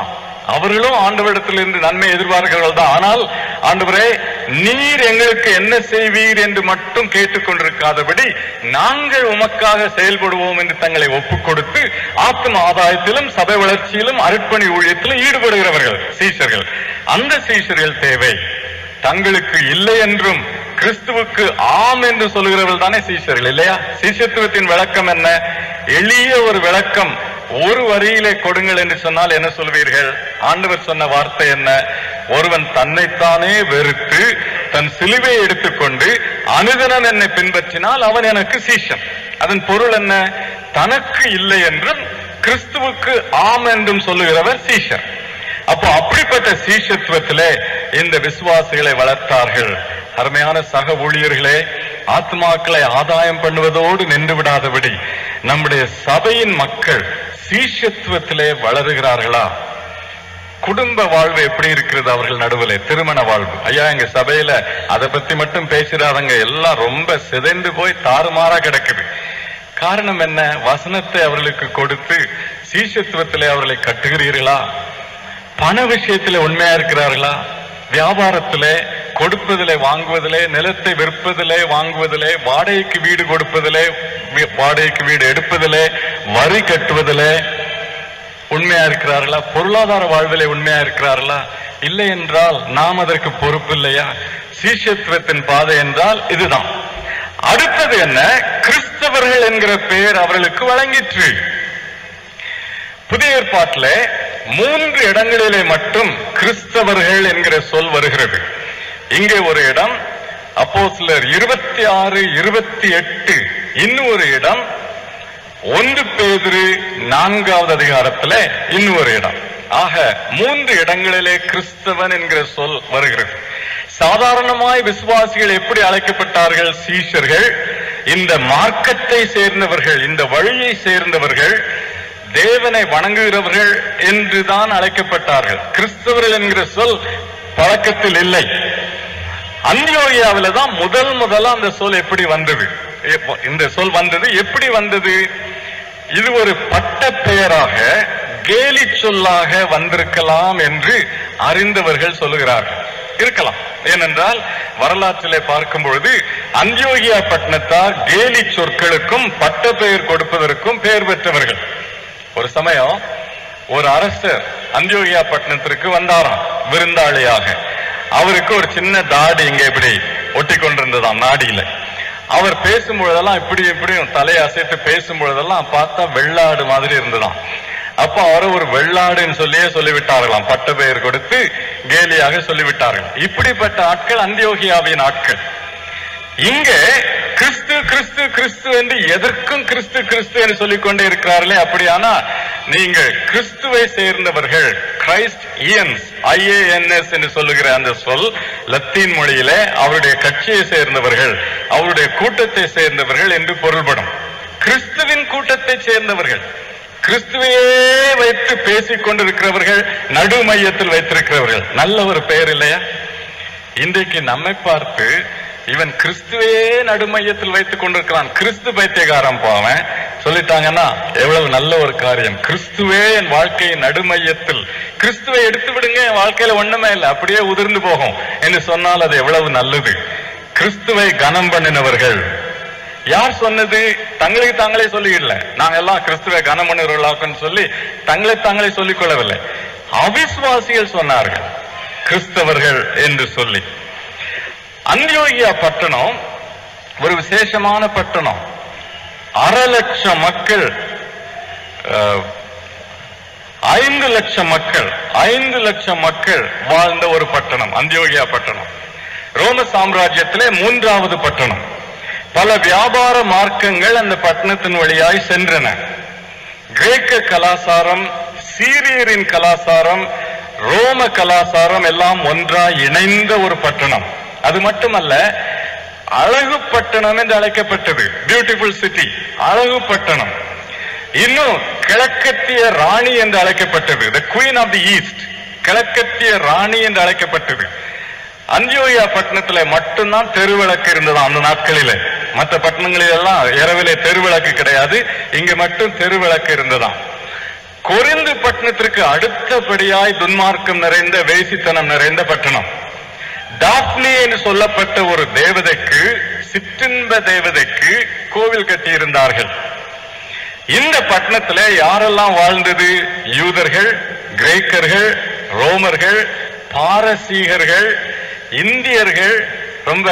அவர்களும் ஆண்டவரிடத்திலிருந்து நன்மை எதிர்பார்க்கிறவர்கள் தான் ஆனால் ஆண்டவரே நீர் எங்களுக்கு என்ன செய்வீர் என்று மட்டும் கேட்டுக்கொண்டிருக்காதபடி நாங்கள் உமக்காக செயல்படுவோம் என்று தங்களை ஒப்புக் கொடுத்து ஆத்ம ஆதாயத்திலும் சபை வளர்ச்சியிலும் அர்ப்பணி ஊழியத்திலும் ஈடுபடுகிறவர்கள் சீஷர்கள் அந்த சீஷர்கள் தேவை தங்களுக்கு இல்லை என்றும் கிறிஸ்துவுக்கு ஆம் என்று சொல்லுகிறவர்கள் தானே சீஷர்கள் இல்லையா சீஷத்துவத்தின் விளக்கம் என்ன எளிய ஒரு விளக்கம் ஒரு வரியிலே கொடுங்கள் என்று சொன்னால் என்ன சொல்வீர்கள் ஆண்டவர் சொன்ன வார்த்தை என்ன ஒருவன் தன்னைத்தானே வெறுத்து தன் சிலுவை எடுத்துக்கொண்டு அனுதினம் என்னை பின்பற்றினால் அவன் எனக்கு சீஷன் அதன் பொருள் என்ன தனக்கு இல்லை என்றும் கிறிஸ்துவுக்கு ஆம் என்றும் சொல்லுகிறவர் சீஷர் அப்போ அப்படிப்பட்ட சீஷத்துவத்திலே இந்த விசுவாசிகளை வளர்த்தார்கள் அருமையான சக ஊழியர்களே ஆத்மாக்களை ஆதாயம் பண்ணுவதோடு நின்று விடாதபடி நம்முடைய சபையின் மக்கள் சீஷத்துவத்திலே வளருகிறார்களா குடும்ப வாழ்வு எப்படி இருக்கிறது அவர்கள் நடுவில் திருமண வாழ்வு ஐயா எங்க சபையில அதை பத்தி மட்டும் பேசிடாதங்க எல்லாம் ரொம்ப சிதைந்து போய் தாறுமாறா கிடக்குது காரணம் என்ன வசனத்தை அவர்களுக்கு கொடுத்து சீஷத்துவத்திலே அவர்களை கட்டுகிறீர்களா பண விஷயத்திலே உண்மையா இருக்கிறார்களா வியாபாரத்திலே கொடுப்பதிலே வாங்குவதிலே நிலத்தை விற்பதிலே வாங்குவதிலே வாடகைக்கு வீடு கொடுப்பதிலே வி- வாடகைக்கு வீடு எடுப்பதிலே வரி கட்டுவதிலே உண்மையா இருக்கிறார்களா பொருளாதார வாழ்விலே உண்மையா இருக்கிறார்களா இல்லை என்றால் நாம் அதற்கு பொறுப்பு இல்லையா சீஷத்துவத்தின் பாதை என்றால் இதுதான் அடுத்தது என்ன கிறிஸ்தவர்கள் என்கிற பெயர் அவர்களுக்கு வழங்கிற்று புதிய ஏற்பாட்டில் மூன்று இடங்களிலே மட்டும் கிறிஸ்தவர்கள் என்கிற சொல் வருகிறது இங்கே ஒரு இடம் அப்போ சிலர் இருபத்தி ஆறு இருபத்தி எட்டு இன்னும் ஒரு இடம் ஒன்று பேதுரு நான்காவது அதிகாரத்துல இன்னொரு இடம் ஆக மூன்று இடங்களிலே கிறிஸ்தவன் என்கிற சொல் வருகிறது சாதாரணமாய் விசுவாசிகள் எப்படி அழைக்கப்பட்டார்கள் சீஷர்கள் இந்த மார்க்கத்தை சேர்ந்தவர்கள் இந்த வழியை சேர்ந்தவர்கள் தேவனை வணங்குகிறவர்கள் என்றுதான் அழைக்கப்பட்டார்கள் கிறிஸ்தவர்கள் என்கிற சொல் பழக்கத்தில் இல்லை அந்தியோகியாவில தான் முதல் முதல்ல அந்த சொல் எப்படி வந்தது எப்ப- இந்த சொல் வந்தது எப்படி வந்தது இது ஒரு பட்ட பெயராக கேலி சொல்லாக வந்திருக்கலாம் என்று அறிந்தவர்கள் சொல்லுகிறார்கள் இருக்கலாம் ஏனென்றால் வரலாற்றிலே பார்க்கும் பொழுது அந்தியோகியா பட்டணத்தார் கேலி சொற்களுக்கும் பட்ட பெயர் கொடுப்பதற்கும் பெயர் பெற்றவர்கள் ஒரு சமயம் ஒரு அரசர் அந்தியோகியா பட்டணத்திற்கு வந்தாராம் விருந்தாளியாக அவருக்கு ஒரு சின்ன தாடி இங்க இப்படி ஒட்டி கொண்டிருந்ததாம் நாடியில அவர் பேசும்பொழுதெல்லாம் இப்படி இப்படியும் தலையை அசைத்து பேசும்பொழுதெல்லாம் பார்த்தா வெள்ளாடு மாதிரி இருந்ததாம் அப்ப அவரை ஒரு வெள்ளாடுன்னு சொல்லியே சொல்லிவிட்டார்களாம் பட்ட பெயர் கொடுத்து கேலியாக சொல்லிவிட்டார்கள் இப்படிப்பட்ட ஆட்கள் அந்தியோகியாவின் ஆட்கள் இங்கே கிறிஸ்து கிறிஸ்து கிறிஸ்து என்று எதற்கும் கிறிஸ்து கிறிஸ்து என்று சொல்லிக் கொண்டே இருக்கிறார்களே அப்படியானா நீங்க கிறிஸ்துவை சேர்ந்தவர்கள் கிரைஸ்ட் இயன்ஸ் ஐஏஎன்எஸ் என்று சொல்லுகிற அந்த சொல் லத்தீன் மொழியிலே அவருடைய கட்சியை சேர்ந்தவர்கள் அவருடைய கூட்டத்தை சேர்ந்தவர்கள் என்று பொருள்படும் கிறிஸ்துவின் கூட்டத்தை சேர்ந்தவர்கள் கிறிஸ்துவையே வைத்து பேசிக் கொண்டிருக்கிறவர்கள் நடு மையத்தில் வைத்திருக்கிறவர்கள் நல்ல ஒரு பெயர் இல்லையா இன்றைக்கு நம்மை பார்த்து இவன் கிறிஸ்துவையே நடுமையத்தில் வைத்துக் கொண்டிருக்கிறான் கிறிஸ்து பைத்தியகாரம் போவன் சொல்லிட்டாங்கன்னா எவ்வளவு நல்ல ஒரு காரியம் கிறிஸ்துவே என் வாழ்க்கையின் நடுமையத்தில் கிறிஸ்துவை எடுத்து விடுங்க என் வாழ்க்கையில ஒண்ணுமே இல்லை அப்படியே உதிர்ந்து போகும் என்று சொன்னால் அது எவ்வளவு நல்லது கிறிஸ்துவை கனம் பண்ணினவர்கள் யார் சொன்னது தங்களுக்கு தாங்களே சொல்லிக்கல நாங்க எல்லாம் கிறிஸ்துவை கனம் பண்ணுகிறவர்களாக்குன்னு சொல்லி தங்களை தாங்களே சொல்லிக் கொள்ளவில்லை அவிசுவாசிகள் சொன்னார்கள் கிறிஸ்தவர்கள் என்று சொல்லி அந்தியோகியா பட்டணம் ஒரு விசேஷமான பட்டணம் அரை லட்சம் மக்கள் அஹ், ஐந்து லட்சம் மக்கள் ஐந்து லட்சம் மக்கள் வாழ்ந்த ஒரு பட்டணம் அந்தியோகியா பட்டணம் ரோம சாம்ராஜ்யத்திலே மூன்றாவது பட்டணம் பல வியாபார மார்க்கங்கள் அந்த பட்டணத்தின் வழியாய் சென்றன கிரேக்க கலாசாரம் சீரியரின் கலாசாரம் ரோம கலாசாரம் எல்லாம் ஒன்றாய் இணைந்த ஒரு பட்டணம் அது மட்டுமல்ல அழகு பட்டணம் என்று அழைக்கப்பட்டது பியூட்டிஃபுல் சிட்டி அழகு பட்டணம் இன்னும் கிழக்கத்திய ராணி என்று அழைக்கப்பட்டது the queen of the east கிழக்கத்திய ராணி என்று அழைக்கப்பட்டது அந்தியோயா பட்டணத்துல மட்டும்தான் தெருவிளக்கு இருந்ததாம் அந்த நாட்களிலே மற்ற பட்டணங்களில் எல்லாம் இரவிலே தெருவிளக்கு கிடையாது இங்க மட்டும் தெருவிளக்கு இருந்ததாம் கொரிந்து பட்டணத்திற்கு அடுத்தபடியாய் துன்மார்க்கம் நிறைந்த வேசித்தனம் நிறைந்த பட்டணம் டாப்னி என்று சொல்லப்பட்ட ஒரு தேவதைக்கு சிற்றின்ப தேவதைக்கு கோவில் கட்டியிருந்தார்கள் இந்த பட்டணத்துல யாரெல்லாம் வாழ்ந்தது யூதர்கள் கிரேக்கர்கள் ரோமர்கள் பாரசீகர்கள் இந்தியர்கள் ரொம்ப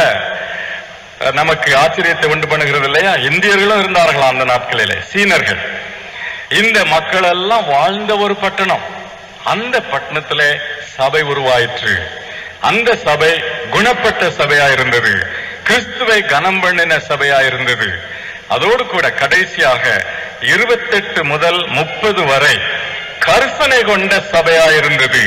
அஹ், நமக்கு ஆச்சரியத்தை உண்டு பண்ணுகிறது இல்லையா இந்தியர்களும் இருந்தார்களாம் அந்த நாட்களிலே சீனர்கள் இந்த மக்கள் எல்லாம் வாழ்ந்த ஒரு பட்டணம் அந்த பட்டணத்திலே சபை உருவாயிற்று அந்த சபை குணப்பட்ட சபையா இருந்தது கிறிஸ்துவை கனம் பண்ணின சபையா இருந்தது அதோடு கூட கடைசியாக இருபத்தெட்டு முதல் முப்பது வரை கர்சனை கொண்ட சபையா இருந்தது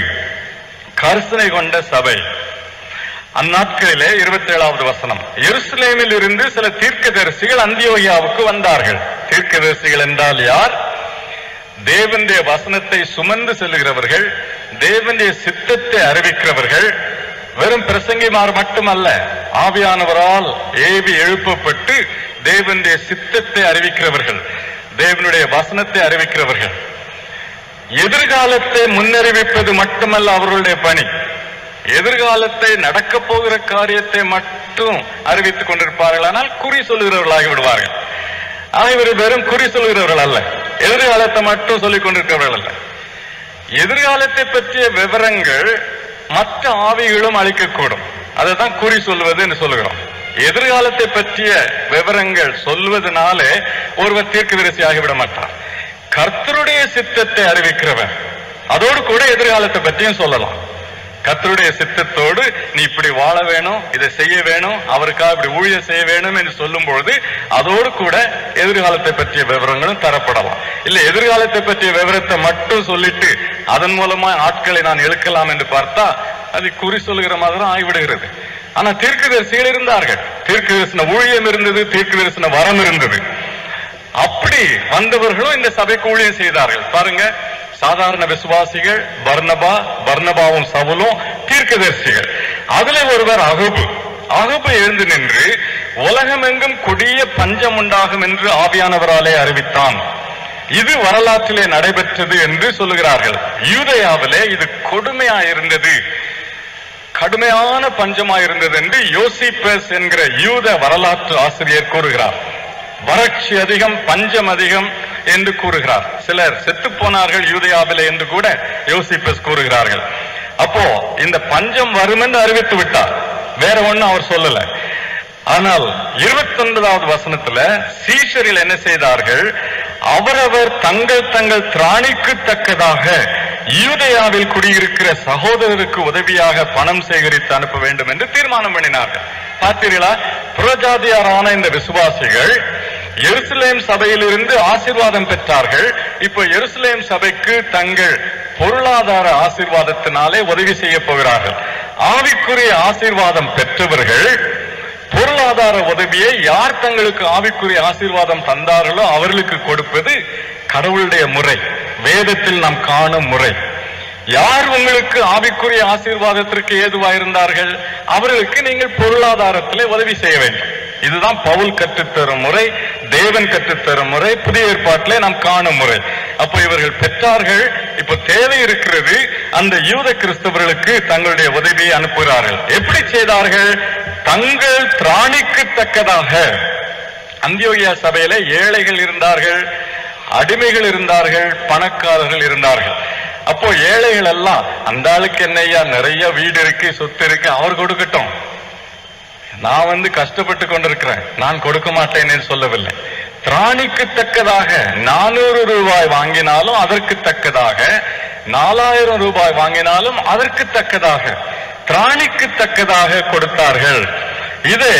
கர்சனை கொண்ட சபை அந்நாட்களிலே இருபத்தி ஏழாவது வசனம் எருசலேமில் இருந்து சில தீர்க்கதரிசிகள் அந்தியோகியாவுக்கு வந்தார்கள் தீர்க்கதரிசிகள் என்றால் யார் தேவனுடைய வசனத்தை சுமந்து செல்லுகிறவர்கள் தேவனுடைய சித்தத்தை அறிவிக்கிறவர்கள் வெறும் பிரசங்கிமார் மட்டுமல்ல ஆவியானவரால் ஏவி எழுப்பப்பட்டு தேவனுடைய சித்தத்தை அறிவிக்கிறவர்கள் தேவனுடைய வசனத்தை அறிவிக்கிறவர்கள் எதிர்காலத்தை முன்னறிவிப்பது மட்டுமல்ல அவர்களுடைய பணி எதிர்காலத்தை நடக்கப் போகிற காரியத்தை மட்டும் அறிவித்துக் கொண்டிருப்பார்கள் ஆனால் குறி சொல்லுகிறவர்களாகி விடுவார்கள் ஆக இவர் வெறும் குறி சொல்லுகிறவர்கள் அல்ல எதிர்காலத்தை மட்டும் சொல்லிக் கொண்டிருக்கிறவர்கள் அல்ல எதிர்காலத்தை பற்றிய விவரங்கள் மற்ற ஆவிகளும் அளிக்கக்கூடும் அதுதான் குறி சொல்வது என்று சொல்லுகிறோம் எதிர்காலத்தை பற்றிய விவரங்கள் சொல்வதனாலே ஒருவர் தீர்க்கதரிசி ஆகிவிட மாட்டார் கர்த்தருடைய சித்தத்தை அறிவிக்கிறவன் அதோடு கூட எதிர்காலத்தை பற்றியும் சொல்லலாம் கர்த்தருடைய சித்தத்தோடு நீ இப்படி வாழ வேணும் இதை செய்ய வேணும் அவருக்காக இப்படி ஊழியம் செய்ய வேணும் என்று சொல்லும் பொழுது அதோடு கூட எதிர்காலத்தை பற்றிய விவரங்களும் தரப்படலாம் இல்ல எதிர்காலத்தை பற்றிய விவரத்தை மட்டும் சொல்லிட்டு அதன் மூலமா ஆட்களை நான் இழுக்கலாம் என்று பார்த்தா அது குறி சொல்லுகிற மாதிரி தான் ஆகிவிடுகிறது ஆனா தீர்க்கதரிசிகள் இருந்தார்கள் தீர்க்கதரிசன ஊழியம் இருந்தது தீர்க்கதரிசன வரம் இருந்தது அப்படி வந்தவர்களும் இந்த சபைக்கு ஊழியம் செய்தார்கள் பாருங்க சாதாரண விசுவாசிகள் பர்னபா பர்னபாவும் சவுலும் தீர்க்கதரிசிகள் அதுல ஒருவர் அகுபு அகுபு எழுந்து நின்று உலகமெங்கும் கொடிய பஞ்சம் உண்டாகும் என்று ஆவியானவராலே அறிவித்தான் இது வரலாற்றிலே நடைபெற்றது என்று சொல்லுகிறார்கள் யூதயாவிலே இது கொடுமையா இருந்தது கடுமையான பஞ்சமா இருந்தது என்று யோசிப்பஸ் என்கிற யூத வரலாற்று ஆசிரியர் கூறுகிறார் வறட்சி அதிகம் பஞ்சம் அதிகம் என்று கூறுகிறார் சிலர் செத்து போனார்கள் யூதயாவிலே என்று கூட யோசிப்பஸ் கூறுகிறார்கள் அப்போ இந்த பஞ்சம் வரும் என்று அறிவித்து விட்டார் வேற ஒண்ணும் அவர் சொல்லல ஆனால் இருபத்தி ஒன்பதாவது வசனத்துல சீஷரில் என்ன செய்தார்கள் அவரவர் தங்கள் தங்கள் திராணிக்கு தக்கதாக யூதயாவில் குடியிருக்கிற சகோதரருக்கு உதவியாக பணம் சேகரித்து அனுப்ப வேண்டும் என்று தீர்மானம் பண்ணினார்கள் பார்த்தீர்களா புறஜாதியாரான இந்த விசுவாசிகள் எருசலேம் சபையிலிருந்து ஆசீர்வாதம் பெற்றார்கள் இப்போ எருசலேம் சபைக்கு தங்கள் பொருளாதார ஆசீர்வாதத்தினாலே உதவி செய்ய போகிறார்கள் ஆவிக்குரிய ஆசீர்வாதம் பெற்றவர்கள் பொருளாதார உதவியை யார் தங்களுக்கு ஆவிக்குரிய ஆசீர்வாதம் தந்தார்களோ அவர்களுக்கு கொடுப்பது கடவுளுடைய முறை வேதத்தில் நாம் காணும் முறை யார் உங்களுக்கு ஆவிக்குரிய ஆசீர்வாதத்திற்கு ஏதுவாயிருந்தார்கள் அவர்களுக்கு நீங்கள் பொருளாதாரத்திலே உதவி செய்ய வேண்டும் இதுதான் பவுல் கற்றுத்தரும் முறை தேவன் கற்றுத்தரும் முறை புதிய ஏற்பாட்டிலே நாம் காணும் முறை அப்போ இவர்கள் பெற்றார்கள் இப்போ தேவை இருக்கிறது அந்த யூத கிறிஸ்தவர்களுக்கு தங்களுடைய உதவியை அனுப்புகிறார்கள் எப்படி செய்தார்கள் தங்கள் திராணிக்கு தக்கதாக அந்தியோகியா சபையில ஏழைகள் இருந்தார்கள் அடிமைகள் இருந்தார்கள் பணக்காரர்கள் இருந்தார்கள் அப்போ ஏழைகள் எல்லாம் அந்த ஆளுக்கு என்னையா நிறைய வீடு இருக்கு சொத்து இருக்கு அவர் கொடுக்கட்டும் நான் வந்து கஷ்டப்பட்டு கொண்டிருக்கிறேன் நான் கொடுக்க மாட்டேன்னு சொல்லவில்லை திராணிக்கு தக்கதாக நானூறு ரூபாய் வாங்கினாலும் அதற்கு தக்கதாக நாலாயிரம் ரூபாய் வாங்கினாலும் அதற்கு தக்கதாக திராணிக்கு தக்கதாக கொடுத்தார்கள் இதை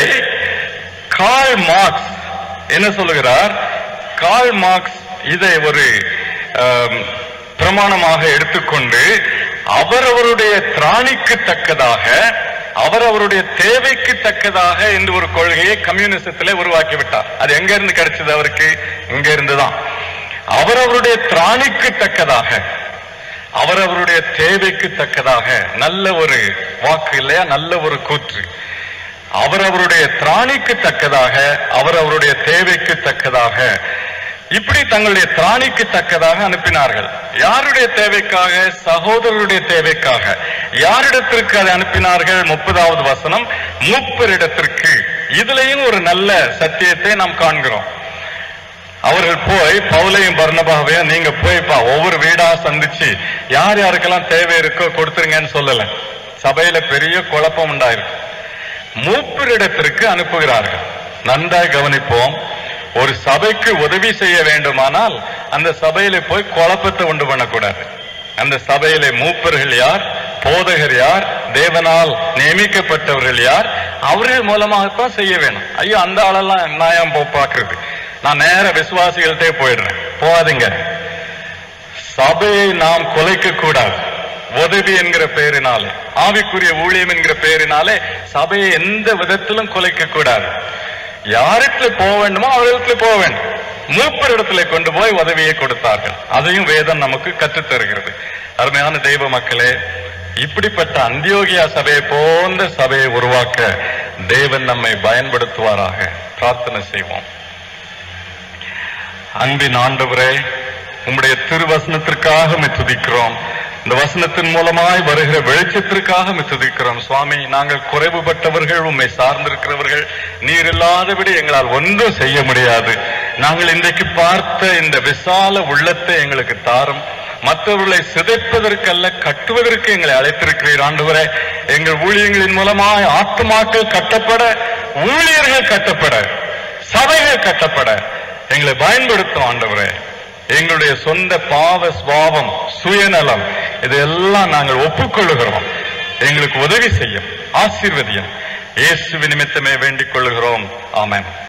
கால் மார்க்ஸ் என்ன சொல்லுகிறார் கால் மார்க்ஸ் இதை ஒரு ஆம், பிரமாணமாக எடுத்துக்கொண்டு அவரவருடைய திராணிக்கு தக்கதாக அவரவருடைய தேவைக்கு தக்கதாக என்று ஒரு கொள்கையை கம்யூனிசத்திலே உருவாக்கி விட்டார் அது எங்க இருந்து கிடைச்சது அவருக்கு இங்க இருந்துதான் அவரவருடைய திராணிக்கு தக்கதாக அவரவருடைய தேவைக்கு தக்கதாக நல்ல ஒரு வாக்கு இல்லையா நல்ல ஒரு கூற்று அவரவருடைய திராணிக்கு தக்கதாக அவரவருடைய தேவைக்கு தக்கதாக இப்படி தங்களுடைய திராணிக்கு தக்கதாக அனுப்பினார்கள் யாருடைய தேவைக்காக சகோதரருடைய தேவைக்காக யாரிடத்திற்கு அதை அனுப்பினார்கள் முப்பதாவது வசனம் மூப்பரிடத்திற்கு இதுலயும் ஒரு நல்ல சத்தியத்தை நாம் காண்கிறோம் அவர்கள் போய் பவுலையும் பர்ணபாவையும் நீங்க போய்ப்பா ஒவ்வொரு வீடா சந்திச்சு யார் யாருக்கெல்லாம் தேவை இருக்கோ கொடுத்துருங்கன்னு சொல்லல சபையில பெரிய குழப்பம் உண்டாயிருக்கு மூப்பரிடத்திற்கு அனுப்புகிறார்கள் நன்றாய் கவனிப்போம் ஒரு சபைக்கு உதவி செய்ய வேண்டுமானால் அந்த சபையில போய் குழப்பத்தை உண்டு பண்ணக்கூடாது அந்த சபையிலே மூப்பர்கள் யார் போதகர் யார் தேவனால் நியமிக்கப்பட்டவர்கள் யார் அவர்கள் மூலமாகத்தான் செய்ய வேணும் ஐயோ அந்த ஆளெல்லாம் நான் ஏன் போ பாக்குறது நான் நேர விசுவாசிகள்கிட்டே போயிடுறேன் போகாதீங்க சபையை நாம் குலைக்க கூடாது உதவி என்கிற பெயரினாலே ஆவிக்குரிய ஊழியம் என்கிற பெயரினாலே சபையை எந்த விதத்திலும் குலைக்க கூடாது யாரிடத்துல போக வேண்டுமோ அவரிடத்துல போக வேண்டும் மூப்பர் இடத்துல கொண்டு போய் உதவியை கொடுத்தார்கள் அதையும் வேதம் நமக்கு கற்றுத் தருகிறது அருமையான தெய்வ மக்களே இப்படிப்பட்ட அந்தியோகியா சபையை போன்ற சபையை உருவாக்க தேவன் நம்மை பயன்படுத்துவாராக பிரார்த்தனை செய்வோம் அன்பின் ஆண்டவரே உம்முடைய திருவசனத்திற்காக உம்மை துதிக்கிறோம் இந்த வசனத்தின் மூலமாய் வருகிற வெளிச்சத்திற்காக உம்மை துதிக்கிறோம் சுவாமி நாங்கள் குறைவுபட்டவர்கள் உம்மை சார்ந்திருக்கிறவர்கள் நீர் இல்லாதபடி எங்களால் ஒன்றும் செய்ய முடியாது நாங்கள் இன்றைக்கு பார்த்த இந்த விசால உள்ளத்தை எங்களுக்கு தாரும் மற்றவர்களை சிதைப்பதற்கல்ல கட்டுவதற்கு எங்களை அழைத்திருக்கிறீர் ஆண்டவரே எங்கள் ஊழியங்களின் மூலமாய் ஆத்துமாக்கள் கட்டப்பட ஊழியர்கள் கட்டப்பட சபைகள் கட்டப்பட எங்களை பயன்படுத்தும் ஆண்டவரே எங்களுடைய சொந்த பாவ சுவாவம் சுயநலம் இதெல்லாம் நாங்கள் ஒப்புக்கொள்ளுகிறோம் எங்களுக்கு உதவி செய்யும் ஆசீர்வதியும் இயேசு நிமித்தமே வேண்டிக் கொள்ளுகிறோம் ஆமென்